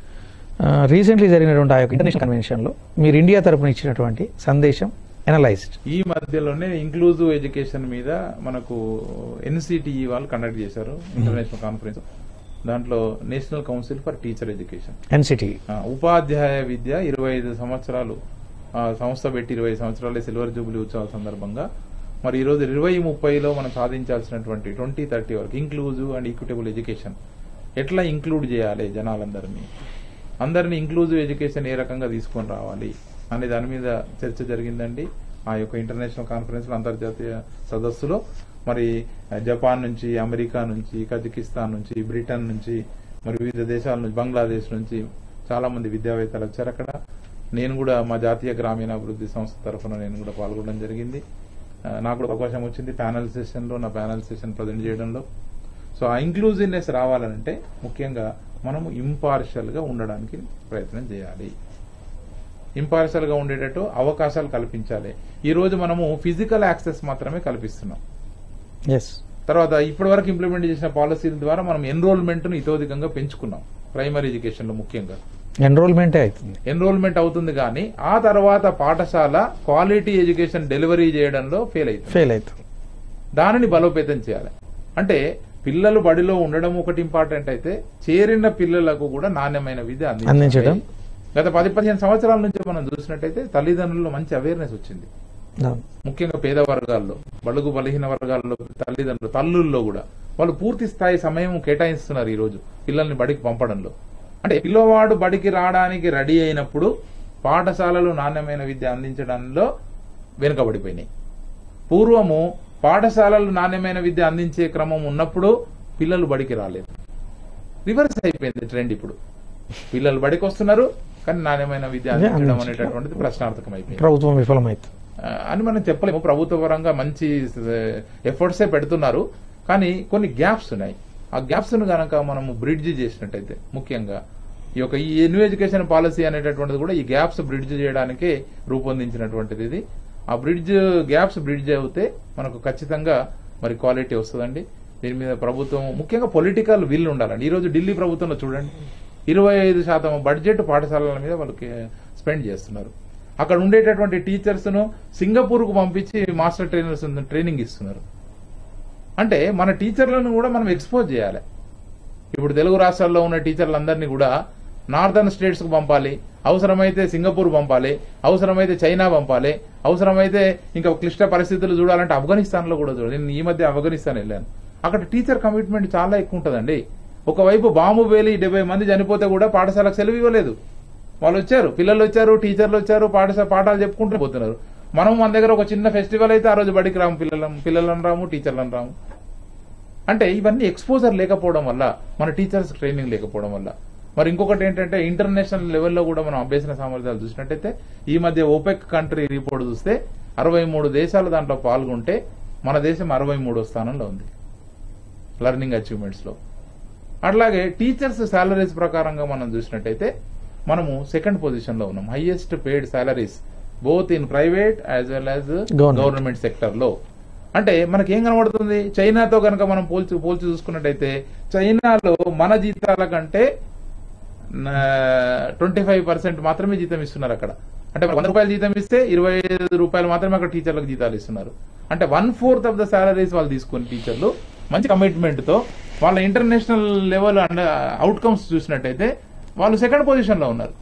A: రీసెంట్లీ జరిగినటువంటి ఆ యొక్క ఇంటర్నేషనల్ కన్వెన్షన్లో మీరు ఇండియా తరపున ఇచ్చినటువంటి సందేశం ఎనలైజ్డ్
B: ఈ మధ్యలోనే ఇంక్లూజివ్ ఎడ్యుకేషన్ మీద మనకు ఎన్సిటిఈ వాళ్ళు కండక్ట్ చేశారు ఇంటర్నేషనల్ కాన్ఫరెన్స్ దాంట్లో national council for teacher education
A: NCT
B: ఆ, ఉపాధ్యాయ విద్య ఇరవై ఐదు సంవత్సరాలు ఆ, సంస్థ పెట్టి ఇరవై సంవత్సరాలే సిల్వర్ జూబ్లీ ఉత్సవాల సందర్భంగా మరి ఈ రోజు ఇరవై ముప్పైలో మనం సాధించాల్సినటువంటి ట్వంటీ థర్టీ వరకు ఇంక్లూజివ్ అండ్ ఈక్విటబుల్ ఎడ్యుకేషన్ ఎట్లా ఇంక్లూడ్ చేయాలి జనాలందరినీ అందరినీ ఇంక్లూజివ్ ఎడ్యుకేషన్ ఏ రకంగా తీసుకొని రావాలి అనే దాని మీద చర్చ జరిగిందండి ఆ యొక్క ఇంటర్నేషనల్ కాన్ఫరెన్స్ లో అంతర్జాతీయ సదస్సులో మరి జపాన్ నుంచి అమెరికా నుంచి కజకిస్తాన్ నుంచి బ్రిటన్ నుంచి మరి వివిధ దేశాల నుంచి బంగ్లాదేశ్ నుంచి చాలా మంది విద్యావేత్తలు వచ్చారు అక్కడ నేను కూడా మా జాతీయ గ్రామీణాభివృద్ధి సంస్థ తరఫున నేను కూడా పాల్గొనడం జరిగింది ఆ, నాకు కూడా అవకాశం వచ్చింది ప్యానల్ సెషన్ లో నా ప్యానల్ సెషన్ ప్రజెంట్ చేయడంలో సో ఆ ఇంక్లూజివ్నెస్ రావాలంటే ముఖ్యంగా మనము ఇంపార్షియల్ గా ఉండడానికి ప్రయత్నం చేయాలి ఇంపార్షియల్ గా ఉండేటట్టు అవకాశాలు కల్పించాలి ఈ రోజు మనము ఫిజికల్ యాక్సెస్ మాత్రమే కల్పిస్తున్నాం
A: ఎస్
B: తర్వాత ఇప్పటి వరకు ఇంప్లిమెంట్ చేసిన పాలసీల ద్వారా మనం ఎన్రోల్మెంట్ ను ఇతోధికంగా పెంచుకున్నాం ప్రైమరీ ఎడ్యుకేషన్ లో ముఖ్యంగా
A: ఎన్రోల్మెంటే అవుతుంది
B: ఎన్రోల్మెంట్ అవుతుంది కానీ ఆ తర్వాత పాఠశాల క్వాలిటీ ఎడ్యుకేషన్ డెలివరీ చేయడంలో ఫెయిల్ అవుతుంది
A: ఫెయిల్ అవుతుంది
B: దానిని బలోపేతం చేయాలి అంటే పిల్లలు బడిలో ఉండడం ఒకటి ఇంపార్టెంట్ అయితే చేరిన పిల్లలకు కూడా నాణ్యమైన విద్య అందించాలి.
A: అందించడం.
B: గత పది పదిహేను సంవత్సరాల నుంచి మనం చూసినట్టయితే తల్లిదండ్రుల్లో మంచి అవేర్నెస్ వచ్చింది
A: అవును.
B: ముఖ్యంగా పేద వర్గాల్లో బడుగు బలహీన వర్గాల్లో తల్లిదండ్రులు తల్లుల్లో కూడా వాళ్ళు పూర్తి స్థాయి సమయం కేటాయిస్తున్నారు ఈ రోజు పిల్లల్ని బడికి పంపడంలో అంటే పిల్లవాడు బడికి రావడానికి రెడీ అయినప్పుడు పాఠశాలలు నాణ్యమైన విద్య అందించడంలో వెనుకబడిపోయినాయి పూర్వము పాఠశాలలు నాణ్యమైన విద్య అందించే క్రమం ఉన్నప్పుడు పిల్లలు బడికి రాలేదు రివర్స్ అయిపోయింది ట్రెండ్ ఇప్పుడు పిల్లలు బడికి వస్తున్నారు కానీ నాణ్యమైన విద్య
A: అదే
B: అందించడం
A: అందించడం.
B: అనేటటువంటిది ప్రశ్నార్థకం అయిపోయింది
A: ప్రభుత్వం విఫలమైతుంది
B: ఆ, అని మనం చెప్పలేము ప్రభుత్వ పరంగా మంచి ఎఫర్ట్సే పెడుతున్నారు కానీ కొన్ని గ్యాప్స్ ఉన్నాయి ఆ గ్యాప్స్ ను గనక మనము బ్రిడ్జ్ చేసినట్టయితే ముఖ్యంగా ఈ యొక్క ఈ న్యూ ఎడ్యుకేషన్ పాలసీ అనేటటువంటిది కూడా ఈ గ్యాప్స్ బ్రిడ్జ్ చేయడానికే రూపొందించినటువంటిది ఇది ఆ బ్రిడ్జ్ గ్యాప్స్ బ్రిడ్జ్ అవుతే మనకు ఖచ్చితంగా మరి క్వాలిటీ వస్తుందండి దీని మీద ప్రభుత్వం ముఖ్యంగా పొలిటికల్ విల్ ఉండాలండి ఈ రోజు ఢిల్లీ ప్రభుత్వంలో చూడండి ఇరవై ఐదు శాతం బడ్జెట్ పాఠశాలల మీద వాళ్ళకి స్పెండ్ చేస్తున్నారు అక్కడ ఉండేటటువంటి టీచర్స్ ను సింగపూర్ కు పంపించి మాస్టర్ ట్రైనర్స్ ట్రైనింగ్ ఇస్తున్నారు అంటే మన టీచర్లను కూడా మనం ఎక్స్పోజ్ చేయాలి ఇప్పుడు తెలుగు రాష్ట్రాల్లో ఉన్న టీచర్లందరినీ కూడా నార్థన్ స్టేట్స్ కు పంపాలి అవసరమైతే సింగపూర్ పంపాలి అవసరమైతే చైనా పంపాలి అవసరమైతే ఇంకా క్లిష్ట పరిస్థితులు చూడాలంటే ఆఫ్ఘనిస్తాన్ లో కూడా చూడాలి నేను ఈ మధ్య ఆఫ్ఘనిస్తాన్ వెళ్ళాను అక్కడ టీచర్ కమిట్మెంట్ చాలా ఎక్కువ ఉంటుందండి ఒకవైపు బాంబు వేలి డెబ్బై మంది చనిపోతే కూడా పాఠశాలకు సెలవు ఇవ్వలేదు వాళ్ళు వచ్చారు పిల్లలు వచ్చారు టీచర్లు వచ్చారు పాఠశాల పాఠాలు చెప్పుకుంటూ పోతున్నారు మనం మన దగ్గర ఒక చిన్న ఫెస్టివల్ అయితే ఆ రోజు బడికి రాము పిల్లలం పిల్లలను రాము టీచర్లను రాము అంటే ఇవన్నీ ఎక్స్పోజర్ లేకపోవడం వల్ల మన టీచర్స్ ట్రైనింగ్ లేకపోవడం వల్ల మరి ఇంకొకటి ఏంటంటే ఇంటర్నేషనల్ లెవెల్లో కూడా మనం అభ్యసన సామర్థ్యాలు చూసినట్టయితే ఈ మధ్య ఓపెక్ కంట్రీ రిపోర్ట్ చూస్తే అరవై మూడు దేశాలు దాంట్లో పాల్గొంటే మన దేశం అరవై మూడో స్థానంలో ఉంది లెర్నింగ్ అచీవ్మెంట్స్ లో అట్లాగే టీచర్స్ సాలరీస్ ప్రకారంగా మనం చూసినట్టయితే మనము సెకండ్ పొజిషన్ లో ఉన్నాం highest paid salaries both in private as well as
A: Government.
B: Government sector లో అంటే మనకి ఏం కనబడుతుంది చైనాతో కనుక మనం పోల్చి పోల్చి చూసుకున్నట్టయితే చైనాలో మన జీతాల కంటే ట్వంటీ ఫైవ్ పర్సెంట్ మాత్రమే జీతం ఇస్తున్నారు అక్కడ అంటే వంద రూపాయలు జీతం ఇస్తే ఇరవై ఐదు రూపాయలు మాత్రమే అక్కడ టీచర్లకు జీతాలు ఇస్తున్నారు అంటే one fourth of the salaries వాళ్ళు తీసుకుని టీచర్లు మంచి కమిట్మెంట్ తో వాళ్ళ ఇంటర్నేషనల్ లెవెల్ అండ్ అవుట్కమ్స్ చూసినట్టయితే వాళ్ళు సెకండ్ పొజిషన్ లో ఉన్నారు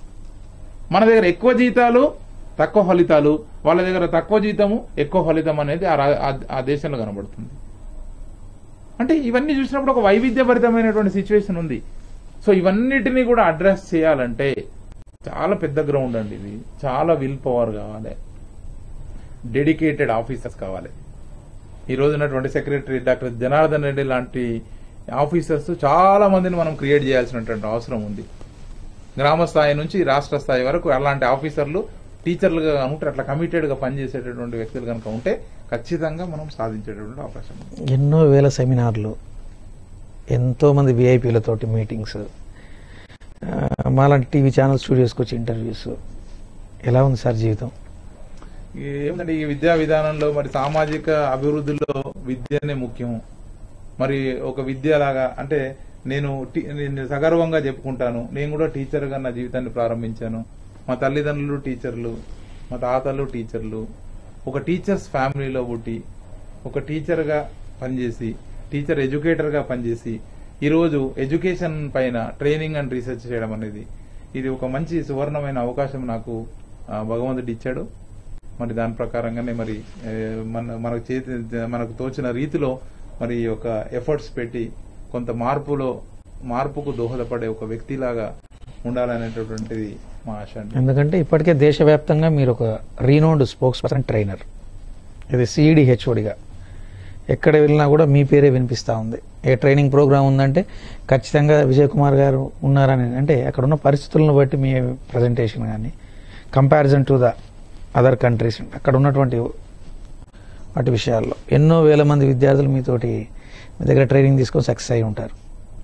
B: మన దగ్గర ఎక్కువ జీతాలు తక్కువ ఫలితాలు వాళ్ళ దగ్గర తక్కువ జీతము ఎక్కువ ఫలితం అనేది ఆ రా- ఆ- ఆ దేశంలో కనబడుతుంది అంటే ఇవన్నీ చూసినప్పుడు ఒక వైవిధ్యభరితమైనటువంటి సిచ్యువేషన్ ఉంది సో ఇవన్నిటిని కూడా అడ్రస్ చేయాలంటే చాలా పెద్ద గ్రౌండ్ అండి ఇది చాలా విల్ పవర్ కావాలి డెడికేటెడ్ ఆఫీసర్స్ కావాలి ఈ రోజు ఉన్నటువంటి సెక్రటరీ డాక్టర్ జనార్దన్ రెడ్డి లాంటి ఆఫీసర్స్ చాలా మందిని మనం క్రియేట్ చేయాల్సినటువంటి అవసరం ఉంది గ్రామ స్థాయి నుంచి రాష్ట్ర స్థాయి వరకు అలాంటి ఆఫీసర్లు టీచర్లుగా ఉంటే అట్లా కమిటెడ్ గా పనిచేసేటటువంటి వ్యక్తులు కనుక ఉంటే ఖచ్చితంగా మనం సాధించేటటువంటి అవకాశం ఉంది
A: ఎన్నో వేల సెమినార్లు ఎంతో మంది విఐపీలతోటి మీటింగ్స్ ఆ, మాలాంటి టీవీ ఛానల్ స్టూడియోస్కి వచ్చి ఇంటర్వ్యూస్ ఎలా ఉంది సార్ జీవితం
B: ఏమిటంటే ఈ విద్యా విధానంలో మరి సామాజిక అభివృద్ధిలో విద్యనే ముఖ్యం మరి ఒక విద్య లాగా అంటే నేను టీ- నేను సగర్వంగా చెప్పుకుంటాను నేను కూడా టీచర్గా నా జీవితాన్ని ప్రారంభించాను మా తల్లిదండ్రులు టీచర్లు మా తాతలు టీచర్లు ఒక టీచర్స్ ఫ్యామిలీలో పుట్టి ఒక టీచర్గా పనిచేసి టీచర్ ఎడ్యుకేటర్గా పనిచేసి ఈరోజు ఎడ్యుకేషన్ పైన ట్రైనింగ్ అండ్ రీసెర్చ్ చేయడం అనేది ఇది ఒక మంచి సువర్ణమైన అవకాశం నాకు ఆ, భగవంతుడు ఇచ్చాడు మరి దాని ప్రకారంగానే మరి ఏ, మన మనకు చేతి మనకు తోచిన రీతిలో మరి ఈ యొక్క ఎఫర్ట్స్ పెట్టి కొంత మార్పులో మార్పుకు దోహదపడే ఒక వ్యక్తిలాగా ఉండాలనేటటువంటిది మా ఆశ అండి
A: ఎందుకంటే ఇప్పటికే దేశవ్యాప్తంగా మీరు ఒక రీనౌండ్ స్పోక్స్ పర్సన్ ట్రైనర్ ఇది సిఈడి హెచ్ఓడిగా ఎక్కడ వెళ్ళినా కూడా మీ పేరే వినిపిస్తూ ఉంది ఏ ట్రైనింగ్ ప్రోగ్రామ్ ఉందంటే ఖచ్చితంగా విజయ్ కుమార్ గారు ఉన్నారని అంటే అక్కడ ఉన్న పరిస్థితులను బట్టి మీ ప్రజెంటేషన్ కానీ comparison to the other countries అక్కడ ఉన్నటువంటి వాటి విషయాల్లో ఎన్నో వేల మంది విద్యార్థులు మీతోటి మీ దగ్గర ట్రైనింగ్ తీసుకొని సక్సెస్ అయి ఉంటారు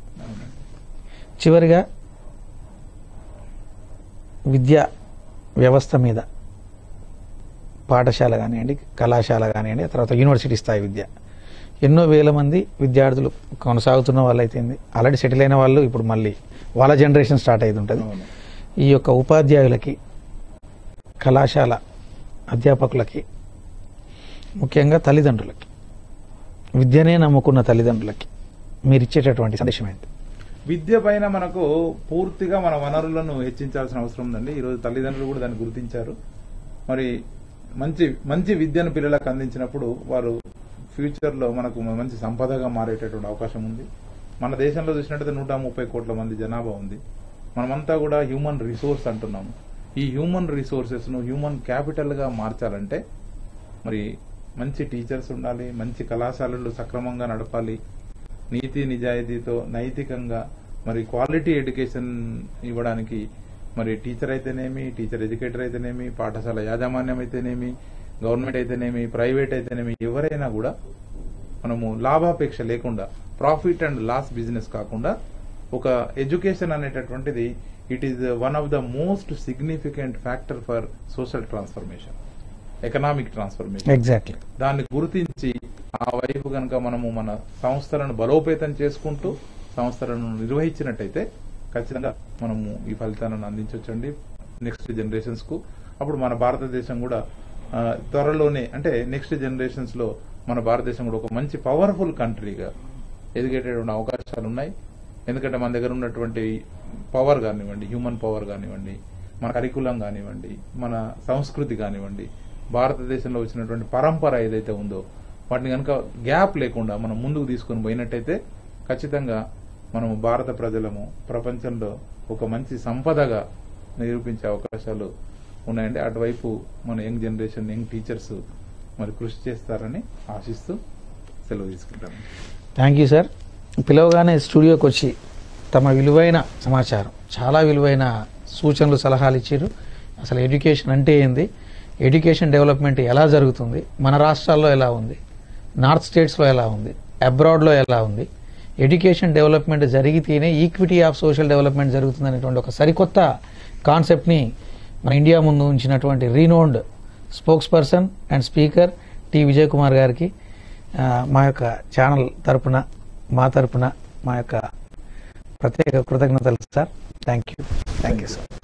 A: చివరిగా విద్యా వ్యవస్థ మీద పాఠశాల కానివ్వండి కళాశాల కానివ్వండి ఆ తర్వాత యూనివర్సిటీ స్థాయి విద్య ఎన్నో వేల మంది విద్యార్థులు కొనసాగుతున్న వాళ్ళు అయితే ఆల్రెడీ సెటిల్ అయిన వాళ్ళు ఇప్పుడు మళ్ళీ వాళ్ళ జనరేషన్ స్టార్ట్ అయి ఉంటుంది
B: అవును.
A: ఈ యొక్క ఉపాధ్యాయులకి కళాశాల అధ్యాపకులకి ముఖ్యంగా తల్లిదండ్రులకి విద్యనే నమ్ముకున్న తల్లిదండ్రులకి మీరు ఇచ్చేటటువంటి సందేశం ఏంటి
B: విద్య పైన మనకు పూర్తిగా మన వనరులను హెచ్చించాల్సిన అవసరం ఉందండి ఈరోజు తల్లిదండ్రులు కూడా దాన్ని గుర్తించారు మరి మంచి మంచి విద్యను పిల్లలకు అందించినప్పుడు వారు ఫ్యూచర్ లో మనకు మంచి సంపదగా మారేటటువంటి అవకాశం ఉంది మన దేశంలో చూసినట్టయితే నూట ముప్పై కోట్ల మంది జనాభా ఉంది మనమంతా కూడా హ్యూమన్ రిసోర్స్ అంటున్నాము ఈ హ్యూమన్ రిసోర్సెస్ ను హ్యూమన్ క్యాపిటల్ గా మార్చాలంటే మరి మంచి టీచర్స్ ఉండాలి మంచి కళాశాలలు సక్రమంగా నడపాలి నీతి నిజాయితీతో నైతికంగా మరి క్వాలిటీ ఎడ్యుకేషన్ ఇవ్వడానికి మరి టీచర్ అయితేనేమి టీచర్ ఎడ్యుకేటర్ అయితేనేమి పాఠశాల యాజమాన్యం అయితేనేమి గవర్నమెంట్ అయితేనేమి ప్రైవేట్ అయితేనేమి ఎవరైనా కూడా మనము లాభాపేక్ష లేకుండా ప్రాఫిట్ అండ్ లాస్ బిజినెస్ కాకుండా ఒక ఎడ్యుకేషన్ అనేటటువంటిది it is one of the most significant factor for social transformation economic transformation
A: exactly
B: దాన్ని గుర్తించి ఆ వైపు కనుక మనము మన సంస్థలను బలోపేతం చేసుకుంటూ సంస్థలను నిర్వహించినట్టయితే ఖచ్చితంగా మనము ఈ ఫలితాలను అందించవచ్చండి నెక్స్ట్ జనరేషన్స్ కు అప్పుడు మన భారతదేశం కూడా ఆ, త్వరలోనే అంటే నెక్స్ట్ జనరేషన్స్ లో మన భారతదేశం కూడా ఒక మంచి పవర్ఫుల్ కంట్రీగా ఎదిగేటటువంటి అవకాశాలు ఉన్నాయి ఎందుకంటే మన దగ్గర ఉన్నటువంటి పవర్ కానివ్వండి హ్యూమన్ పవర్ కానివ్వండి మన కరికులం కానివ్వండి మన సంస్కృతి కానివ్వండి భారతదేశంలో వచ్చినటువంటి పరంపర ఏదైతే ఉందో వాటిని కనుక గ్యాప్ లేకుండా మనం ముందుకు తీసుకొని పోయినట్టయితే ఖచ్చితంగా మనము భారత ప్రజలము ప్రపంచంలో ఒక మంచి సంపదగా నిరూపించే అవకాశాలు ఉన్నాయండి అటువైపు మన యంగ్ జనరేషన్ యంగ్ టీచర్స్ మరి కృషి చేస్తారని ఆశిస్తూ సెలవు తీసుకుంటాను
A: థ్యాంక్ యూ సార్ పిలవగానే స్టూడియోకి వచ్చి తమ విలువైన సమాచారం చాలా విలువైన సూచనలు సలహాలు ఇచ్చారు అసలు ఎడ్యుకేషన్ అంటే ఏంది ఎడ్యుకేషన్ డెవలప్మెంట్ ఎలా జరుగుతుంది మన రాష్ట్రాల్లో ఎలా ఉంది నార్త్ స్టేట్స్లో ఎలా ఉంది అబ్రాడ్లో ఎలా ఉంది ఎడ్యుకేషన్ డెవలప్మెంట్ జరిగితేనే ఈక్విటీ ఆఫ్ సోషల్ డెవలప్మెంట్ జరుగుతుంది అనేటువంటి ఒక సరికొత్త కాన్సెప్ట్ని మన ఇండియా ముందు ఉంచినటువంటి renowned spokesperson and speaker T Vijay Kumar గారికి ఆ, మా యొక్క ఛానల్ తరపున మా తరపున మా యొక్క ప్రత్యేక కృతజ్ఞతలు sir thank you thank you sir